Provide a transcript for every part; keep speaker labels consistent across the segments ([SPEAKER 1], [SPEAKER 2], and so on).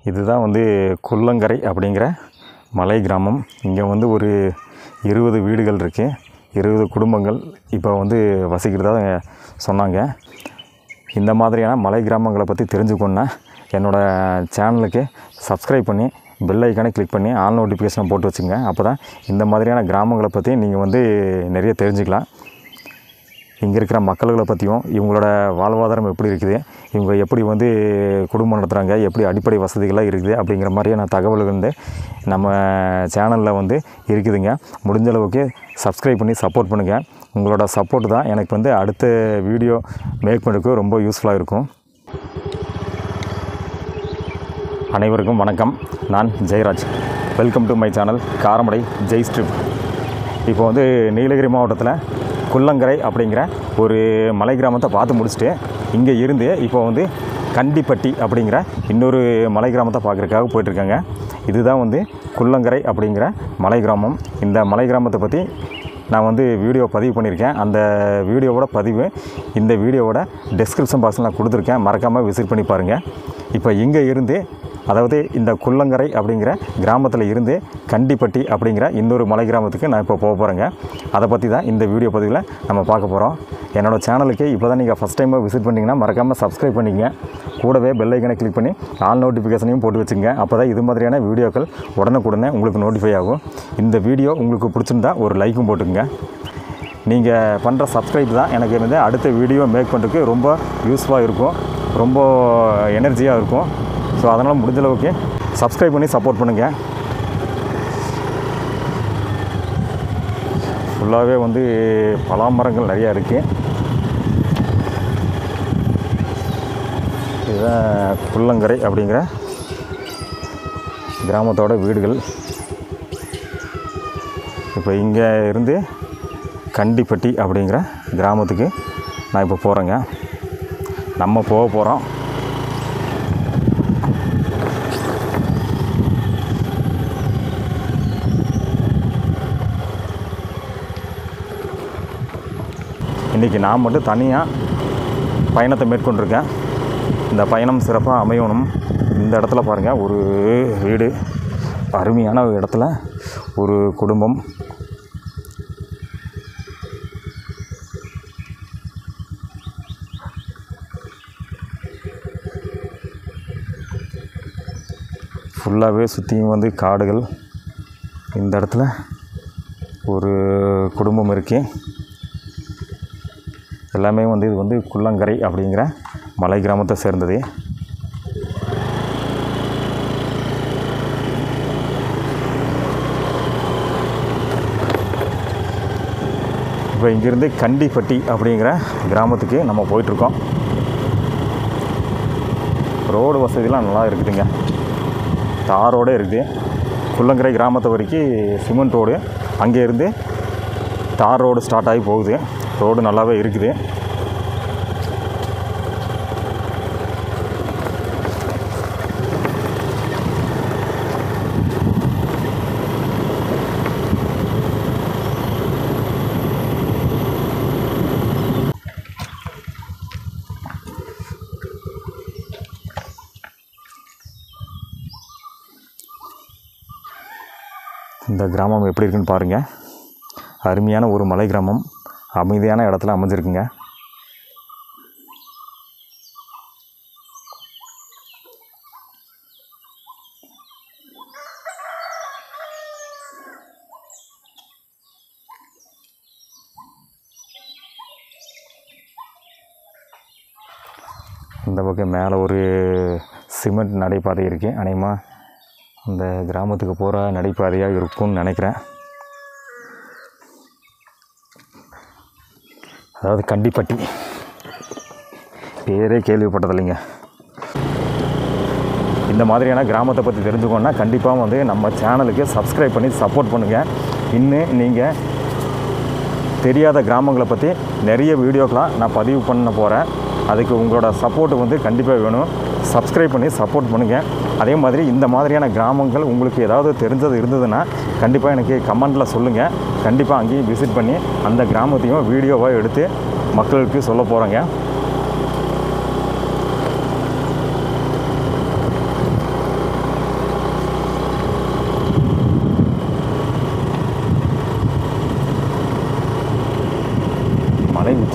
[SPEAKER 1] இதுதான் வந்து குள்ளங்கரை அப்படிங்கிற மலை கிராமம் இங்கே வந்து ஒரு இருபது வீடுகள் இருக்குது இருபது குடும்பங்கள் இப்போ வந்து வசிக்கிறதா சொன்னாங்க இந்த மாதிரியான மலை கிராமங்களை பற்றி தெரிஞ்சுக்கணுன்னா என்னோடய சேனலுக்கு சப்ஸ்கிரைப் பண்ணி பெல் ஐக்கானை கிளிக் பண்ணி ஆல் நோட்டிஃபிகேஷனை போட்டு வச்சுங்க அப்போ தான் இந்த மாதிரியான கிராமங்களை பற்றி நீங்கள் வந்து நிறைய தெரிஞ்சுக்கலாம் இங்கே இருக்கிற மக்கள்களை பற்றியும் இவங்களோட வாழ்வாதாரம் எப்படி இருக்குது இவங்க எப்படி வந்து குடும்பம் நடத்துகிறாங்க எப்படி அடிப்படை வசதிகள்லாம் இருக்குது அப்படிங்கிற மாதிரியான தகவல்கள் வந்து நம்ம சேனலில் வந்து இருக்குதுங்க முடிஞ்ச அளவுக்கு சப்ஸ்கிரைப் பண்ணி சப்போர்ட் பண்ணுங்கள் உங்களோட சப்போர்ட் தான் எனக்கு வந்து அடுத்த வீடியோ மேக் பண்ணுறதுக்கு ரொம்ப யூஸ்ஃபுல்லாக இருக்கும் அனைவருக்கும் வணக்கம் நான் Jayaraj welcome to my channel Karamadai Jai strip இப்போ வந்து நீலகிரி மாவட்டத்தில் குள்ளங்கரை அப்படிங்கிற ஒரு மலை கிராமத்தை பார்த்து முடிச்சுட்டு இங்கே இருந்து இப்போ வந்து கண்டிப்பட்டி அப்படிங்கிற இன்னொரு மலை கிராமத்தை பார்க்குறதுக்காக போயிட்டுருக்காங்க இதுதான் வந்து குள்ளங்கரை அப்படிங்கிற மலை கிராமம் இந்த மலை கிராமத்தை பற்றி நான் வந்து வீடியோ பதிவு பண்ணியிருக்கேன் அந்த வீடியோவோட பதிவு இந்த வீடியோவோட டெஸ்கிரிப்ஷன் பாக்ஸில் நான் கொடுத்துருக்கேன் மறக்காமல் விசிட் பண்ணி பாருங்கள் இப்போ இங்கே இருந்து அதாவது இந்த குள்ளங்கரை அப்படிங்கிற கிராமத்தில் இருந்து கண்டிப்பட்டி அப்படிங்கிற இன்னொரு மலை கிராமத்துக்கு நான் இப்போ போக போகிறேங்க அதை பற்றி தான் இந்த வீடியோ பதிவில் நம்ம பார்க்க போகிறோம் என்னோடய சேனலுக்கு இப்போ தான் நீங்கள் ஃபஸ்ட் டைமாக விசிட் பண்ணிங்கன்னா மறக்காமல் சப்ஸ்கிரைப் பண்ணிங்க கூடவே பெல் ஐக்கனை கிளிக் பண்ணி ஆல் நோட்டிஃபிகேஷனையும் போட்டு வச்சுங்க அப்போ தான் இது மாதிரியான வீடியோக்கள் உடனுக்குடனே உங்களுக்கு நோட்டிஃபை ஆகும் இந்த வீடியோ உங்களுக்கு பிடிச்சிருந்தா ஒரு லைக்கும் போட்டுக்குங்க நீங்கள் பண்ணுற சப்ஸ்கிரைப் தான் எனக்கு வந்து அடுத்த வீடியோ மேக் பண்ணுறதுக்கு ரொம்ப யூஸ்ஃபுல்லாக இருக்கும் ரொம்ப எனர்ஜியாக இருக்கும் ஸோ அதனால் முடிஞ்ச அளவுக்கு சப்ஸ்கிரைப் பண்ணி சப்போர்ட் பண்ணுங்கள் ஃபுல்லாகவே வந்து பலாமரங்கள் நிறையா இருக்குது இதுதான் குள்ளங்கரை அப்படிங்கிற கிராமத்தோட வீடுகள் இப்போ இங்கே இருந்து கண்டிப்பட்டி அப்படிங்கிற கிராமத்துக்கு நான் இப்போ போகிறேங்க நம்ம போக போகிறோம் இன்றைக்கி நான் மட்டும் தனியாக பயணத்தை மேற்கொண்டிருக்கேன் இந்த பயணம் சிறப்பாக அமையணும் இந்த இடத்துல பாருங்கள் ஒரு வீடு அருமையான ஒரு இடத்துல ஒரு குடும்பம் ஃபுல்லாகவே சுற்றியும் வந்து காடுகள் இந்த இடத்துல ஒரு குடும்பம் இருக்கு எல்லாமே வந்து இது வந்து குள்ளங்கரை அப்படிங்கிற மலை கிராமத்தை சேர்ந்தது இப்போ இங்கேருந்து கண்டிப்பட்டி அப்படிங்கிற கிராமத்துக்கு நம்ம போயிட்டுருக்கோம் ரோடு வசதிலாம் நல்லா இருக்குதுங்க தாரோடு இருக்குது குள்ளங்கரை கிராமத்தை வரைக்கும் சிமெண்ட் ரோடு அங்கேருந்து தார் ரோடு ஸ்டார்ட் ஆகி போகுது ரோடு நல்லாவே இருக்குது இந்த கிராமம் எப்படி இருக்குன்னு பாருங்கள் அருமையான ஒரு மலை கிராமம் அமைதியான இடத்துல அமைஞ்சிருக்குங்க இந்த பக்கம் மேலே ஒரு சிமெண்ட் நடைபாதை இருக்குது அநேகமாக அந்த கிராமத்துக்கு போகிற நடைபாதையாக இருக்கும்னு நினைக்கிறேன் அதாவது கண்டிப்பட்டி பேரே கேள்விப்பட்டதில்லைங்க இந்த மாதிரியான கிராமத்தை பற்றி தெரிஞ்சுக்கணுன்னா கண்டிப்பாக வந்து நம்ம சேனலுக்கு சப்ஸ்கிரைப் பண்ணி சப்போர்ட் பண்ணுங்கள் இன்னும் நீங்கள் தெரியாத கிராமங்களை பற்றி நிறைய வீடியோக்கெலாம் நான் பதிவு பண்ண போகிறேன் அதுக்கு உங்களோட சப்போர்ட் வந்து கண்டிப்பாக வேணும் சப்ஸ்கிரைப் பண்ணி சப்போர்ட் பண்ணுங்கள் அதே மாதிரி இந்த மாதிரியான கிராமங்கள் உங்களுக்கு ஏதாவது தெரிஞ்சது இருந்ததுன்னா கண்டிப்பாக எனக்கு கமெண்ட்டில் சொல்லுங்கள் கண்டிப்பாக அங்கேயும் விசிட் பண்ணி அந்த கிராமத்தையும் வீடியோவாக எடுத்து மக்களுக்கு சொல்ல போகிறேங்க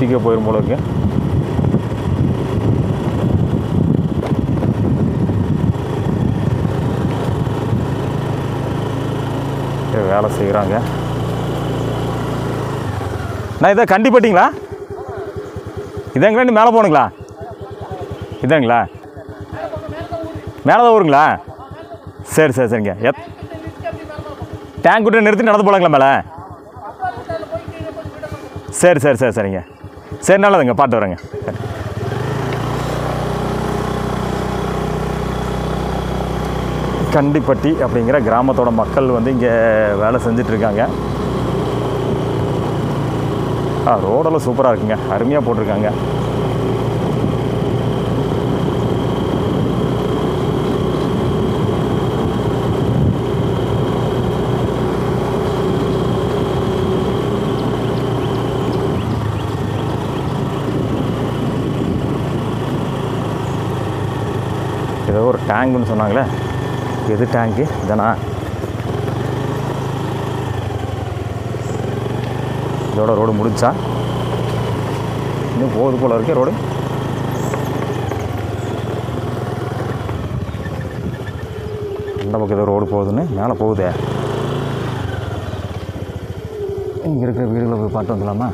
[SPEAKER 1] வீட்டுக்கே போயிடும் போல இருக்கு இங்க வேலை செய்கிறாங்க நான் இதை கண்டிப்பட்டிங்களா இதாங்களா நீ மேலே போகணுங்களா இதாங்களா மேலே தான் ஊருங்களா சரி சரி சரிங்க எத் டேங்க் விட்டு நிறுத்தி நடந்து போகலாங்களா மேலே சரி சரி சரி சரிங்க சரி நல்லதுங்க பார்த்து வரேங்க சரி. கண்டிப்பட்டி அப்படிங்கிற கிராமத்தோட மக்கள் வந்து இங்கே வேலை செஞ்சுட்டு இருக்காங்க ஆ ரோடெல்லாம் சூப்பராக இருக்குங்க அருமையாக போட்டிருக்காங்க ஏதோ ஒரு டேங்குன்னு சொன்னாங்களே எது டேங்கு இதானா இதோட ரோடு முடிஞ்சா இன்னும் போகுது போல இருக்கே ரோடு இந்த பக்கம் ஏதோ ரோடு போகுதுன்னு மேலே போகுதே இங்கே இருக்கிற வீடுகளை போய் பார்த்து வந்துடலாமா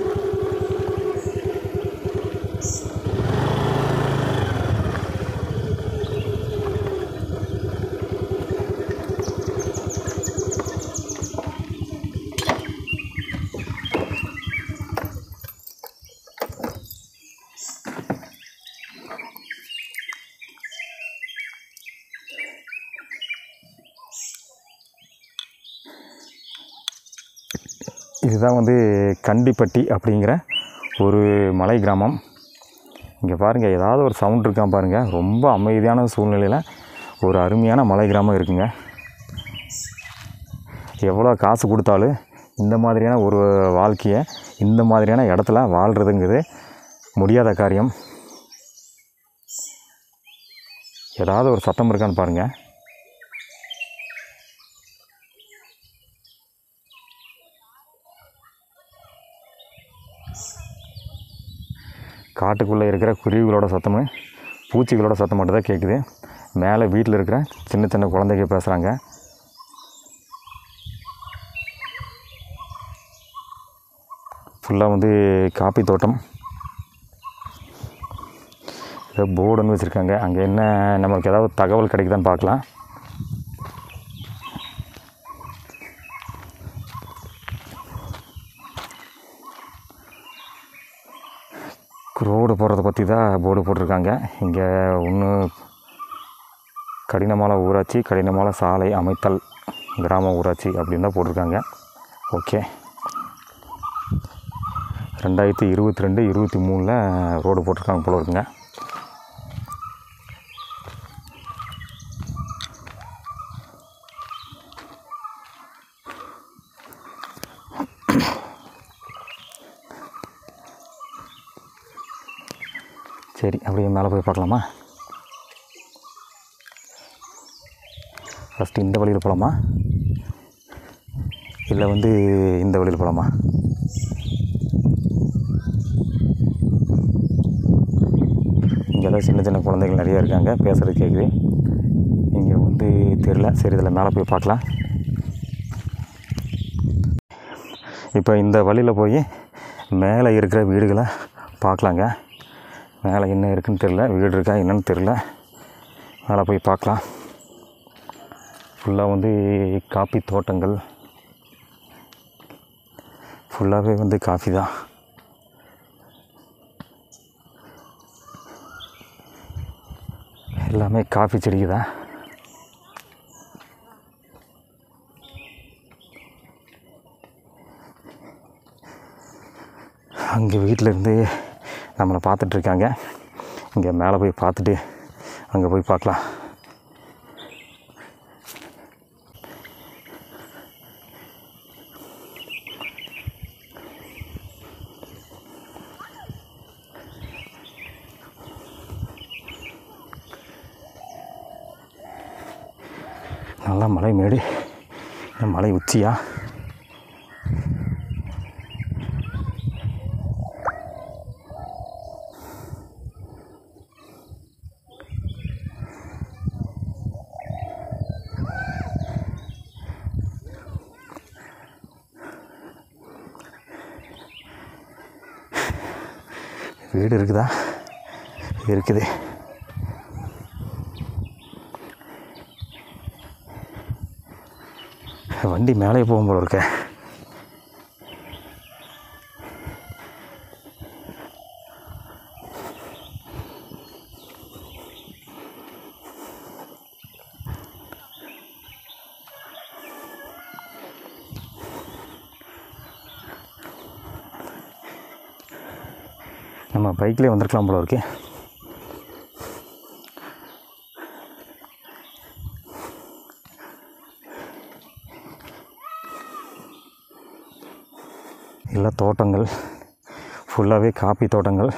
[SPEAKER 1] இதுதான் வந்து கண்டிப்பட்டி அப்படிங்கிற ஒரு மலை கிராமம் இங்கே பாருங்கள் ஏதாவது ஒரு சவுண்ட் இருக்கான் பாருங்கள் ரொம்ப அமைதியான சூழ்நிலையில் ஒரு அருமையான மலை கிராமம் இருக்குங்க எவ்வளோ காசு கொடுத்தாலும் இந்த மாதிரியான ஒரு வாழ்க்கையை இந்த மாதிரியான இடத்துல வாழ்கிறதுங்கிறது முடியாத காரியம் ஏதாவது ஒரு சத்தம் இருக்கான்னு பாருங்கள் காட்டுக்குள்ளே இருக்கிற குருவிகளோட சத்தமும் பூச்சிகளோட சத்தம் மட்டும் தான் கேட்குது மேலே வீட்டில் இருக்கிற சின்ன சின்ன குழந்தைங்க பேசுகிறாங்க ஃபுல்லாக வந்து காப்பி தோட்டம் ஏதோ போர்டுன்னு வச்சுருக்காங்க அங்கே என்ன நமக்கு ஏதாவது தகவல் கிடைக்குதான்னு பார்க்கலாம் ரோடு போகிறத பற்றி தான் போர்டு போட்டிருக்காங்க இங்கே ஒன்று கடினமான ஊராட்சி கடினமான சாலை அமைத்தல் கிராம ஊராட்சி அப்படின்னு தான் போட்டிருக்காங்க ஓகே ரெண்டாயிரத்தி இருபத்தி ரெண்டு இருபத்தி மூணில் ரோடு போட்டிருக்காங்க போல இருக்குங்க சரி அப்படியே மேலே போய் பார்க்கலாமா ஃபஸ்ட்டு இந்த வழியில் போகலாமா இல்லை வந்து இந்த வழியில் போகலாமா இங்கெல்லாம் சின்ன சின்ன குழந்தைகள் நிறைய இருக்காங்க பேசுகிறது கேட்குது இங்கே வந்து தெரில சரி இதில் மேலே போய் பார்க்கலாம் இப்போ இந்த வழியில் போய் மேலே இருக்கிற வீடுகளை பார்க்கலாங்க மேலே என்ன இருக்குன்னு தெரில வீடு இருக்கா என்னன்னு தெரில மேலே போய் பார்க்கலாம் ஃபுல்லாக வந்து காப்பி தோட்டங்கள் ஃபுல்லாகவே வந்து காஃபி தான் எல்லாமே காஃபி செடிக்கு தான் அங்கே வீட்டில் இருந்து நம்மளை பார்த்துட்ருக்காங்க இங்கே மேலே போய் பார்த்துட்டு அங்கே போய் பார்க்கலாம் நல்லா மலை மேடு இந்த மலை உச்சியா வீடு இருக்குதா இருக்குது வண்டி மேலே போகும் போல இருக்க நம்ம பைக்லேயே வந்திருக்கலாம் போல இருக்கே எல்லாம் தோட்டங்கள் ஃபுல்லாகவே காப்பி தோட்டங்கள்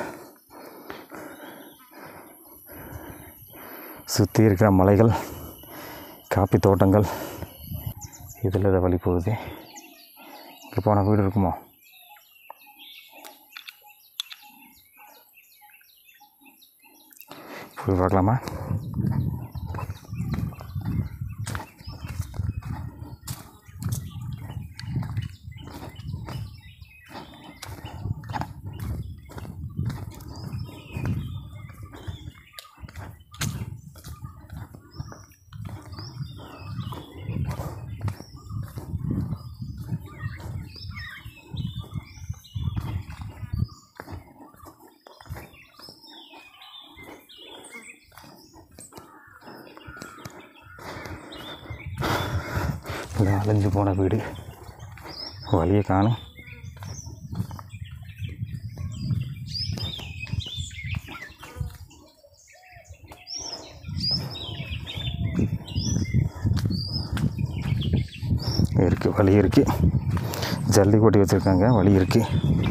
[SPEAKER 1] சுற்றி இருக்கிற மலைகள் காப்பி தோட்டங்கள் இதில் இதை வழி போகுது இங்கே போன வீடு இருக்குமோ போய் பார்க்கலாமா இது அலைஞ்சு போன வீடு வழியை காணும் இருக்குது வழி இருக்குது ஜல்லி கொட்டி வச்சுருக்காங்க வழி இருக்குது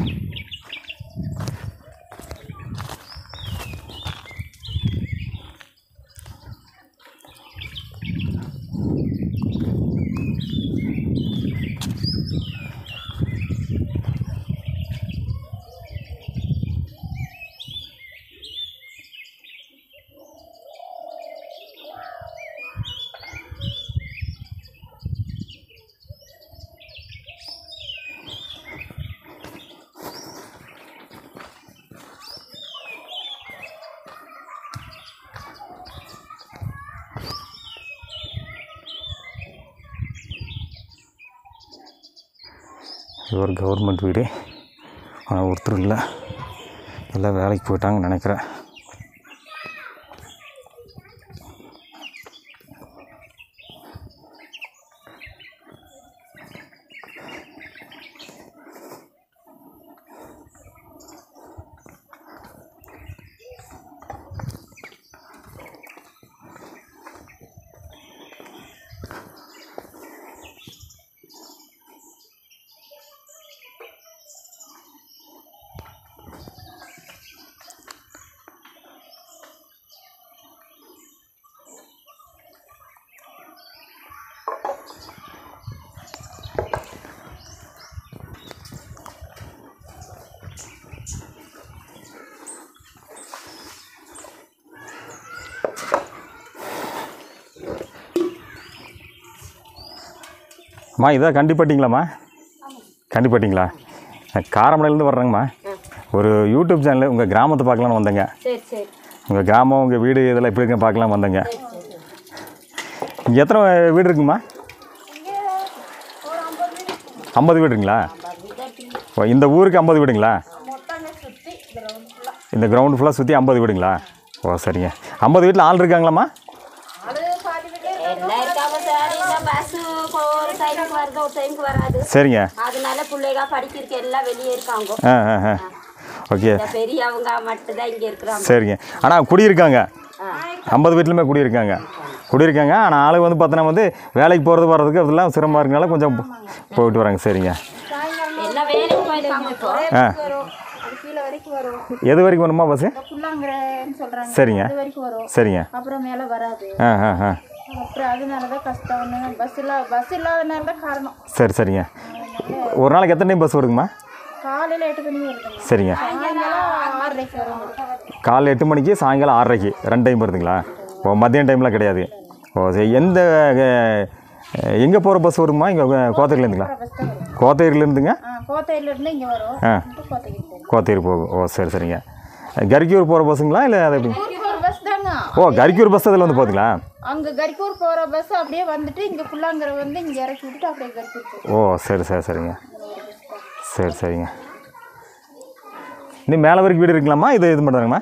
[SPEAKER 1] இது ஒரு கவர்மெண்ட் வீடு ஆனால் ஒருத்தர் இல்லை எல்லாம் வேலைக்கு போயிட்டாங்கன்னு நினைக்கிறேன் அம்மா இதான் கண்டிப்பட்டிங்களாம்மா கண்டிப்பட்டிங்களா நான் காரமடையிலேருந்து வர்றேங்கம்மா ஒரு யூடியூப் சேனல் உங்கள் கிராமத்தை பார்க்கலான்னு வந்தேங்க
[SPEAKER 2] சரி சரி
[SPEAKER 1] உங்கள் கிராமம் உங்கள் வீடு இதெல்லாம் எப்படி இருக்குன்னு பார்க்கலாம் வந்தேங்க இங்கே எத்தனை வீடு இருக்குங்கம்மா ஐம்பது வீடுங்களா ஓ இந்த ஊருக்கு ஐம்பது வீடுங்களா இந்த கிரவுண்டு ஃபுல்லாக சுற்றி ஐம்பது வீடுங்களா ஓ சரிங்க ஐம்பது வீட்டில் ஆள் இருக்காங்களாம்மா
[SPEAKER 2] எல்லாம் இருக்காங்க சார் இந்த பஸ் ஒரு டைமுக்கு வருது ஒரு டைமுக்கு வராது
[SPEAKER 1] சரிங்க
[SPEAKER 2] அதனால பிள்ளைங்க படிக்கிறதுக்கு எல்லாம் வெளியே இருக்காங்க
[SPEAKER 1] ஆ ஆ ஆ ஓகே
[SPEAKER 2] இந்த பெரியவங்க மட்டும்தான் இங்கே இருக்கிறாங்க
[SPEAKER 1] சரிங்க ஆனால் குடியிருக்காங்க ஐம்பது வீட்லையுமே குடியிருக்காங்க குடியிருக்காங்க ஆனால் ஆளு வந்து பார்த்தோன்னா வந்து வேலைக்கு போகிறது வர்றதுக்கு அதெல்லாம் சிரமமாக இருக்கனால கொஞ்சம் போயிட்டு வராங்க சரிங்க
[SPEAKER 2] எல்லாம் வேலைக்கு போயிருக்காங்க இப்போ
[SPEAKER 1] ஆ
[SPEAKER 3] அது கீழே வரைக்கும் வரும்
[SPEAKER 1] எது வரைக்கும் வருமா பஸ்ஸு
[SPEAKER 3] புல்லாங்கிறன்னு சொல்றாங்க
[SPEAKER 1] சரிங்க
[SPEAKER 3] அது வரைக்கும் வரும்
[SPEAKER 1] சரிங்க
[SPEAKER 3] அப்புறம் மேலே வராது
[SPEAKER 1] ஆ ஆ ஆ
[SPEAKER 3] அப்புறம் அதனால தான் கஷ்டம் பஸ் இல்லா பஸ் இல்லாதனால தான் காரணம்
[SPEAKER 1] சரி சரிங்க ஒரு நாளைக்கு எத்தனை டைம் பஸ் வருதுங்கம்மா
[SPEAKER 3] காலையில் எட்டு மணி வருதுங்க
[SPEAKER 1] சரிங்க
[SPEAKER 3] சாயங்காலம் ஆறரைக்கு வரும்
[SPEAKER 1] காலைல எட்டு மணிக்கு சாயங்காலம் ஆறரைக்கு ரெண்டு டைம் வருதுங்களா ஓ மதியம் டைம்லாம் கிடையாது ஓ சரி எந்த எங்கே போகிற பஸ் வருமா இங்கே கோத்தகிரிலேருந்துங்களா
[SPEAKER 3] பஸ் தான் வரும்
[SPEAKER 1] கோத்தகிரிலேருந்துங்க
[SPEAKER 3] ஆ கோத்தையிலேருந்து இங்கே வரும்
[SPEAKER 1] ஆ
[SPEAKER 3] கோத்தைக்கு போகும்
[SPEAKER 1] கோத்தகிரி போகும் ஓ சரி சரிங்க கரிக்கூர் போகிற பஸ்ஸுங்களா இல்லை அது எப்படி
[SPEAKER 3] கரிக்கூர் பஸ் தாங்க
[SPEAKER 1] ஓ கரிக்கூர் பஸ் அதில் வந்து போகுதுங்களா
[SPEAKER 3] அங்க கரிக்கூர் போற பஸ் அப்படியே வந்துட்டு இங்க குள்ளாங்கிற வந்து இங்க இறக்கி விட்டுட்டு அப்படியே கரிக்கூர் போகும்
[SPEAKER 1] ஓ சரி சரி சரிங்க சரி சரிங்க இன்னும் மேலே வரைக்கும் வீடு இருக்கலாமா இது இது பண்ணுறாங்கம்மா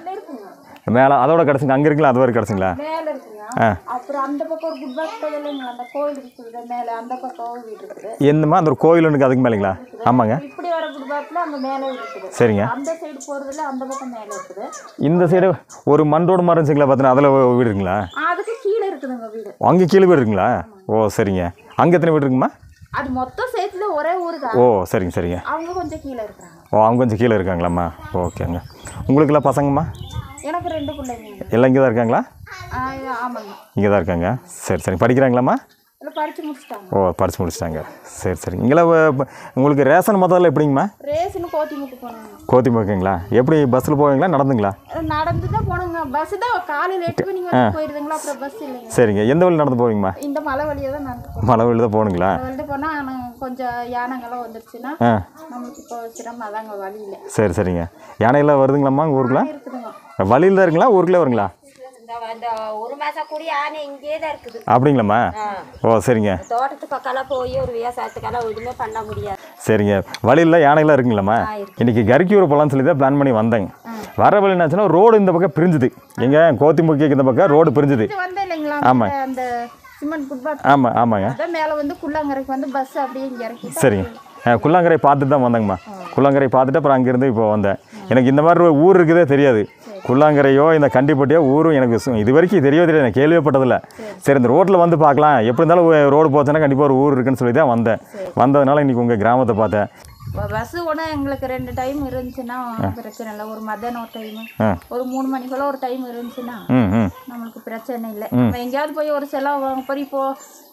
[SPEAKER 1] மேலே அதோட கிடச்சிங்க அங்கே இருக்குங்களா அது வரைக்கும் கிடச்சிங்களா
[SPEAKER 3] மேல இருக்குங்க
[SPEAKER 1] ஆ
[SPEAKER 3] அப்புறம் அந்த பக்கம் ஒரு குட் பாக்ஸ் இல்லைங்களா அந்த கோயில் இருக்குது மேல அந்த பக்கம் வீடு இருக்குது
[SPEAKER 1] என்னம்மா அந்த ஒரு கோயில் ஒன்றுக்கு அதுக்கு மேலேங்களா ஆமாங்க
[SPEAKER 3] இப்படி வர குட் பாக்ஸ்ல அங்க மேல இருக்குது
[SPEAKER 1] சரிங்க
[SPEAKER 3] அந்த சைடு போறதுல அந்த பக்கம் மேல இருக்குது
[SPEAKER 1] இந்த சைடு ஒரு மண் ரோடு மாதிரி இருந்துச்சுங்களா பார்த்தீங்கன்னா அதில் வீடு இருக்குங்களா
[SPEAKER 3] அதுக்கு கீழே இருக்குதுங்க வீடு
[SPEAKER 1] அங்கே கீழே வீடு இருக்குங்களா ஓ சரிங்க அங்கே எத்தனை வீடு இருக்குமா
[SPEAKER 3] அது மொத்தம் சேர்த்துல ஒரே ஊரு தான்
[SPEAKER 1] ஓ சரிங்க சரிங்க
[SPEAKER 3] அவங்க கொஞ்சம் கீழே இருக்கிறாங்க
[SPEAKER 1] ஓ அவங்க கொஞ்சம் கீழே இருக்காங்களாம்மா ஓகேங்க உங்களுக்கெல்லாம் பசங்கம்மா
[SPEAKER 3] எனக்கு ரெண்டு பிள்ளைங்க
[SPEAKER 1] எல்லாம் இங்கே தான் இருக்காங்களா
[SPEAKER 3] ஆ, ஆமாங்க
[SPEAKER 1] இங்கே தான் இருக்காங்க சரி சரி படிக்கிறாங்களாம்மா
[SPEAKER 3] இல்லை படிச்சு முடிச்சிட்டாங்க
[SPEAKER 1] ஓ படித்து முடிச்சிட்டாங்க சரி சரி இங்கெல்லாம் வ- உங்களுக்கு ரேஷன் முதல்ல எப்படிங்கம்மா
[SPEAKER 3] ரேஷன் கோத்திமுட்டு போனாங்க
[SPEAKER 1] கோத்திமுக்கங்களா எப்படி பஸ்ஸில் போவீங்களா நடந்துங்களா
[SPEAKER 3] நடந்து தான் போனோங்க பஸ் தான் காலையில் எட்டு மணிக்கு வந்து போயிருதுங்களா அப்புறம் பஸ் இல்லைங்க
[SPEAKER 1] சரிங்க எந்த வழி நடந்து போவீங்கம்மா
[SPEAKER 3] இந்த மலை வழியாக தான் நடந்து போனோம்
[SPEAKER 1] மலை வழியில் தான் போகணுங்களா
[SPEAKER 3] மலை வழியில் போனால் கொஞ்சம் யானைங்கெல்லாம் வந்துருச்சுன்னா
[SPEAKER 1] ஆ
[SPEAKER 3] நம்மளுக்கு இப்போ சிரமம் அதாங்க வழி இல்லை
[SPEAKER 1] சரி சரிங்க யானையெல்லாம் வருதுங்களாம்மா உங்கள் ஊருக்குள்ள
[SPEAKER 3] இருக்குதுங்க
[SPEAKER 1] வழியில் தான் இருக்குங்களா ஊருக்குள்ளே வருங்களா
[SPEAKER 2] இந்த அந்த ஒரு மாசம் கூடி ஆனை இங்கேயே தான் இருக்குது
[SPEAKER 1] அப்படிங்களாம்மா ஓ சரிங்க
[SPEAKER 2] தோட்டத்து பக்கம்லாம் போய் ஒரு விவசாயத்துக்கெல்லாம் எதுவுமே பண்ண முடியாது
[SPEAKER 1] சரிங்க வழியில் யானைலாம் இருக்குங்களாம்மா இன்னைக்கு கரிக்கூர் போகலான்னு சொல்லி தான் பிளான் பண்ணி வந்தேங்க வர வழி என்னாச்சுன்னா ரோடு இந்த பக்கம் பிரிஞ்சுது எங்க கோத்திமுக்கிக்கு இந்த பக்கம் ரோடு பிரிஞ்சுது
[SPEAKER 3] இது வந்தேன் இல்லைங்களா
[SPEAKER 1] ஆமா.
[SPEAKER 3] அந்த- அந்த சிமெண்ட் குட்பாத்
[SPEAKER 1] ஆமாம் ஆமாங்க
[SPEAKER 3] அதான் மேலே வந்து குள்ளாங்கரைக்கு வந்து பஸ் அப்படியே இங்கே இறக்கி
[SPEAKER 1] சரிங்க ஆ, குள்ளங்கரை பார்த்துட்டு தான் வந்தேங்கம்மா குள்ளங்கரை பார்த்துட்டு அப்புறம் அங்கேருந்து இப்போ வந்தேன் எனக்கு இந்த மாதிரி ஒரு ஊர் இருக்குதே தெரியாது குள்ளாங்கரையோ இந்த கண்டிப்பட்டியோ ஊரும் எனக்கு சு- இது வரைக்கும் தெரியவே தெரியாது நான் கேள்விப்பட்டதில்ல சரி இந்த ரோட்டில் வந்து பார்க்கலாம் எப்படி இருந்தாலும் ரோடு போச்சுன்னா கண்டிப்பாக ஒரு ஊர் இருக்குன்னு சொல்லி தான் வந்தேன் வந்ததுனால இன்றைக்கி உங்கள் கிராமத்தை பார்த்தேன்
[SPEAKER 3] பஸ் ஒன்று எங்களுக்கு ரெண்டு டைம் இருந்துச்சுன்னா பிரச்சனை இல்லை ஒரு மத்தியானம் ஒரு டைம்
[SPEAKER 1] ஆ
[SPEAKER 3] ஒரு மூணு மணிக்குள்ள ஒரு டைம் இருந்துச்சுன்னா
[SPEAKER 1] ம் ம்
[SPEAKER 3] நம்மளுக்கு பிரச்சனை இல்லை நம்ம எங்கேயாவது போய் ஒரு செலவு வாங்க போய் இப்போ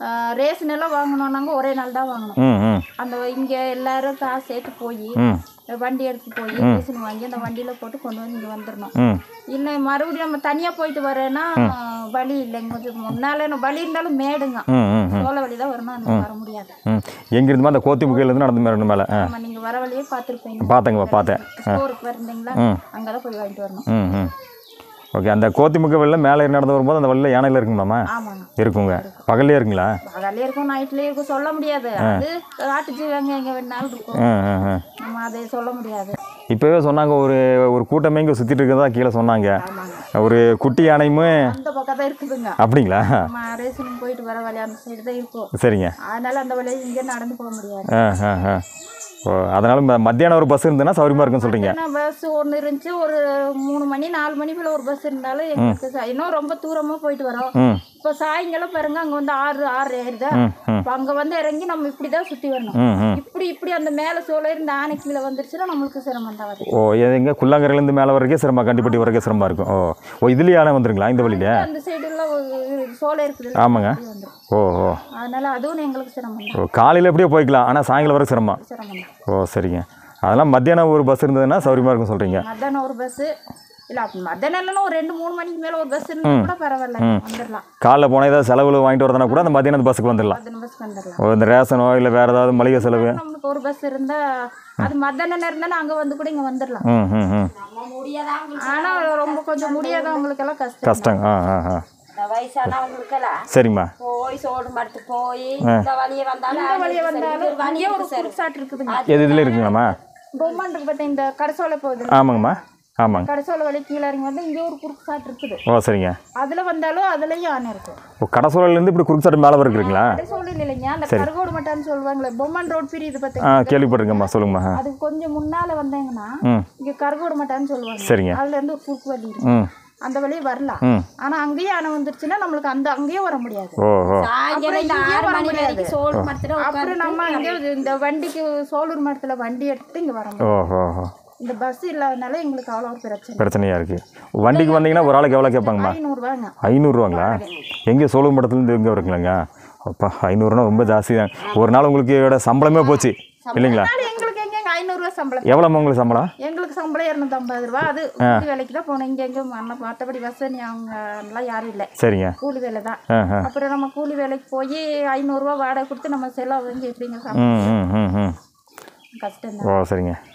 [SPEAKER 3] ரேஷன் எல்லாம் வாங்கணும்னாங்க ஒரே நாள் தான் வாங்கணும்
[SPEAKER 1] ம் ம்
[SPEAKER 3] அந்த இங்கே எல்லாரும் காசு சேர்த்து போய்
[SPEAKER 1] ம்
[SPEAKER 3] வண்டி எடுத்து போய் ரேஷன் வாங்கி அந்த வண்டியில போட்டு கொண்டு வந்து இங்கே வந்துடணும்
[SPEAKER 1] ம்
[SPEAKER 3] இல்லை மறுபடியும் நம்ம தனியாக போயிட்டு வரேன்னா வழி இல்லைங்க கொஞ்சம் முன்னாலே நம்ம வழி இருந்தாலும் மேடுங்க
[SPEAKER 1] ம் ம்
[SPEAKER 3] சோள வழி தான் வரணும் அந்த வர முடியாது
[SPEAKER 1] ம் எங்கிருந்துமா அந்த கோத்திமுக்கையிலேருந்து நடந்து மேலே மேலே ஆ
[SPEAKER 3] நம்ம நீங்கள் வர வழியே பார்த்துருப்பீங்க
[SPEAKER 1] பார்த்தேங்கம்மா பார்த்தேன்
[SPEAKER 3] ஸ்டோருக்கு வரீங்களா அங்கே தான் போய் வாங்கிட்டு வரணும்
[SPEAKER 1] ம் ம் ஓகே அந்த கோத்திமுக்க வெளில மேலே ஏறி நடந்து வரும்போது அந்த வழியில் யானையில் இருக்குங்களாம்மா
[SPEAKER 3] ஆமாங்க
[SPEAKER 1] இருக்குங்க பகல்லே இருக்குங்களா
[SPEAKER 3] பகல்லே இருக்கும் நைட்லேயே இருக்கும் சொல்ல முடியாது அது காட்டு ஜீவங்க எங்கே வேணாலும் இருக்கும்
[SPEAKER 1] ம் ம் ம்
[SPEAKER 3] நம்ம அதை சொல்ல முடியாது
[SPEAKER 1] இப்போவே சொன்னாங்க ஒரு ஒரு கூட்டமே இங்கே சுற்றிட்டு இருக்கிறதா கீழே சொன்னாங்க ஒரு குட்டி யானையுமே
[SPEAKER 3] அந்த பக்கம் தான் இருக்குதுங்க
[SPEAKER 1] அப்படிங்களா
[SPEAKER 3] நம்ம ரேஷனுக்கு போயிட்டு வர வழி அந்த சைடு தான் இருக்கும்
[SPEAKER 1] சரிங்க
[SPEAKER 3] அதனால அந்த வழியை இங்கே நடந்து போக முடியாது
[SPEAKER 1] ஆ ஆ ஆ ஓ அதனால் ம- மத்தியானம் ஒரு பஸ் இருந்ததுன்னா சௌரியமாக இருக்குன்னு சொல்கிறீங்க
[SPEAKER 3] ஏன்னா பஸ் ஒன்று இருந்துச்சு ஒரு மூணு மணி நாலு மணிக்குள்ள ஒரு பஸ் இருந்தாலும் எங்களுக்கு ச- இன்னும் ரொம்ப தூரமாக போயிட்டு வரோம்
[SPEAKER 1] ம்
[SPEAKER 3] இப்போ சாயங்காலம் பாருங்க அங்கே வந்து ஆறு ஆறு ஏறுதா
[SPEAKER 1] ம் ம்
[SPEAKER 3] இப்போ அங்கே வந்து இறங்கி நம்ம இப்படி தான் சுற்றி வரணும்
[SPEAKER 1] ம் ம்
[SPEAKER 3] இப்படி இப்படி அந்த மேலே சோழ இருந்து ஆனை கீழே வந்துருச்சுன்னா நம்மளுக்கு சிரமம் தான் வருது
[SPEAKER 1] ஓ எங்க குள்ளங்கரையிலேருந்து மேலே வரைக்கும் சிரமம் கண்டிப்பட்டி வரைக்கும் சிரமமாக இருக்கும் ஓ ஓ இதுலேயே யானை வந்துருங்களா இந்த வழியில
[SPEAKER 3] அந்த சைடுலாம் சோலை இருக்குது
[SPEAKER 1] ஆமாங்க
[SPEAKER 3] வந்துடும்
[SPEAKER 1] ஓ ஓ
[SPEAKER 3] அதனால அதுவும் எங்களுக்கு சிரமம் தான்
[SPEAKER 1] ஓ காலையில் எப்படியோ போய்க்கலாம் ஆனால் சாயங்காலம் வரைக்கும் சிரமம்
[SPEAKER 3] சிரமம் தான்
[SPEAKER 1] ஓ சரிங்க அதெல்லாம் மத்தியானம் ஒரு பஸ் இருந்ததுன்னா சௌரியமாக இருக்குன்னு சொல்கிறீங்க
[SPEAKER 3] மத்தியானம் ஒரு பஸ்ஸு இல்லை அப்போ மத்தியானம் இல்லைன்னா ஒரு ரெண்டு மூணு மணிக்கு மேலே ஒரு பஸ் இருந்தால் கூட பரவாயில்ல வந்துடலாம்
[SPEAKER 1] காலைல போனால் ஏதாவது செலவில் வாங்கிட்டு வரதுனா கூட அந்த மத்தியானம் அந்த பஸ்ஸுக்கு வந்துடலாம்
[SPEAKER 3] மத்தியானம் பஸ் வந்துடலாம்
[SPEAKER 1] ஓ இந்த ரேஷனோ இல்லை வேறு ஏதாவது மளிகை செலவு
[SPEAKER 3] நம்மளுக்கு ஒரு பஸ் இருந்தால் அது மத்தியானம் இருந்தால் அங்கே வந்து கூட இங்கே வந்துடலாம்
[SPEAKER 1] ம் ம் ம்
[SPEAKER 2] நம்ம முடியாதவங்களுக்கு
[SPEAKER 3] ஆனால் ரொம்ப கொஞ்சம் முடியாதவங்களுக்கெல்லாம் கஷ்டம்
[SPEAKER 1] கஷ்டம் ஆ ஆ ஆ
[SPEAKER 2] இந்த வயசானவங்களுக்கெல்லாம்
[SPEAKER 1] சரிம்மா
[SPEAKER 2] போய் சோடு மடுத்து போய் இந்த வழியே வந்தாலும்
[SPEAKER 3] இந்த வழியே
[SPEAKER 2] அவங்களுக்கு சரி,
[SPEAKER 3] வந்தாலும்
[SPEAKER 2] ஒரு வழி
[SPEAKER 3] அங்கேயே ஒரு
[SPEAKER 2] இருக்கு சார்
[SPEAKER 3] குடிசாட்டு இருக்குதுங்க
[SPEAKER 1] எது இதில் இருக்குங்களாம்மா
[SPEAKER 3] பொம்மான் இருக்கு பார்த்தா இந்த கடைசோலை போகுது
[SPEAKER 1] ஆமாங்கம்மா ஆமாங்க
[SPEAKER 3] கடைசோலை வழி கீழே இறங்கி வந்து இங்கே ஒரு குறுக்கு சாட்டு இருக்குது
[SPEAKER 1] ஓ சரிங்க
[SPEAKER 3] அதில் வந்தாலும் அதுலேயும் ஆனை இருக்கும்
[SPEAKER 1] ஓ கடசூழல்லேருந்து இப்படி குறுக்கு மேலே இருக்குங்களா
[SPEAKER 3] கடைசோலை இல்லைங்க அந்த கருகோடு மட்டான்னு சொல்லுவாங்களே பொம்மன் ரோட் பிரியுது
[SPEAKER 1] ஆ
[SPEAKER 3] பார்த்தீங்க
[SPEAKER 1] கேள்விப்பட்டிருக்கேம்மா சொல்லுங்கம்மா ஆ.
[SPEAKER 3] அதுக்கு கொஞ்சம் முன்னால வந்தீங்கன்னா
[SPEAKER 1] ம்
[SPEAKER 3] இங்க கருகோடு மட்டான்னு சொல்லுவாங்க
[SPEAKER 1] சரிங்க
[SPEAKER 3] அதுல இருந்து ஒரு குறுக்கு வழி இருக்கு
[SPEAKER 1] ம்
[SPEAKER 3] அந்த வழியே வரலாம்
[SPEAKER 1] ம்
[SPEAKER 3] ஆனா அங்கேயே ஆனை வந்துருச்சுன்னா நம்மளுக்கு அந்த அங்கேயே வர முடியாது
[SPEAKER 1] ஓ ஓ
[SPEAKER 2] சாயங்காலம் இந்த ஆறு மணி வரைக்கும் சோடு மடுத்துட்டு
[SPEAKER 3] அப்புறம் நம்ம அங்கே இந்த வண்டிக்கு சோலூர் மரத்துல வண்டி எடுத்துட்டு இங்க வர முடியும்
[SPEAKER 1] ஓ ஓ ஓ
[SPEAKER 3] இந்த பஸ் இல்லாதனால எங்களுக்கு அவ்வளோ ஒரு பிரச்சனை
[SPEAKER 1] பிரச்சனையாக இருக்குது வண்டிக்கு வந்தீங்கன்னா ஒரு ஆளுக்கு எவ்வளோ கேட்பாங்கம்மா
[SPEAKER 3] ஐநூறுரூவாங்க
[SPEAKER 1] ஐநூறுரூவாங்களா எங்கே சோழ மடத்துலேருந்து எங்கே இருக்குங்களேங்க அப்பா ஐநூறுனா ரொம்ப ஜாஸ்தி தான் ஒரு நாள் உங்களுக்கு இதோட சம்பளமே போச்சு இல்லைங்களா
[SPEAKER 3] அதனால எங்களுக்கு எங்க ஐநூறுரூவா சம்பளம்
[SPEAKER 1] எவ்வளோம்மா உங்களுக்கு சம்பளம்
[SPEAKER 3] எங்களுக்கு சம்பளம் இரநூத்தம்பது ரூபா அது கூலி வேலைக்கு தான் போனோம் இங்க எங்க மண்ண- மற்றபடி வசதி அவங்க எல்லாம் யாரும் இல்லை
[SPEAKER 1] சரிங்க
[SPEAKER 3] கூலி வேலை தான்
[SPEAKER 1] ஆ ஆ
[SPEAKER 3] அப்புறம் நம்ம கூலி வேலைக்கு போய் ஐநூறுரூவா வாடகை கொடுத்து நம்ம செலவு வந்து எப்படிங்க சாப்பிட
[SPEAKER 1] ம் ம் ம் ம்
[SPEAKER 3] கஷ்டம்
[SPEAKER 1] ஓ சரிங்க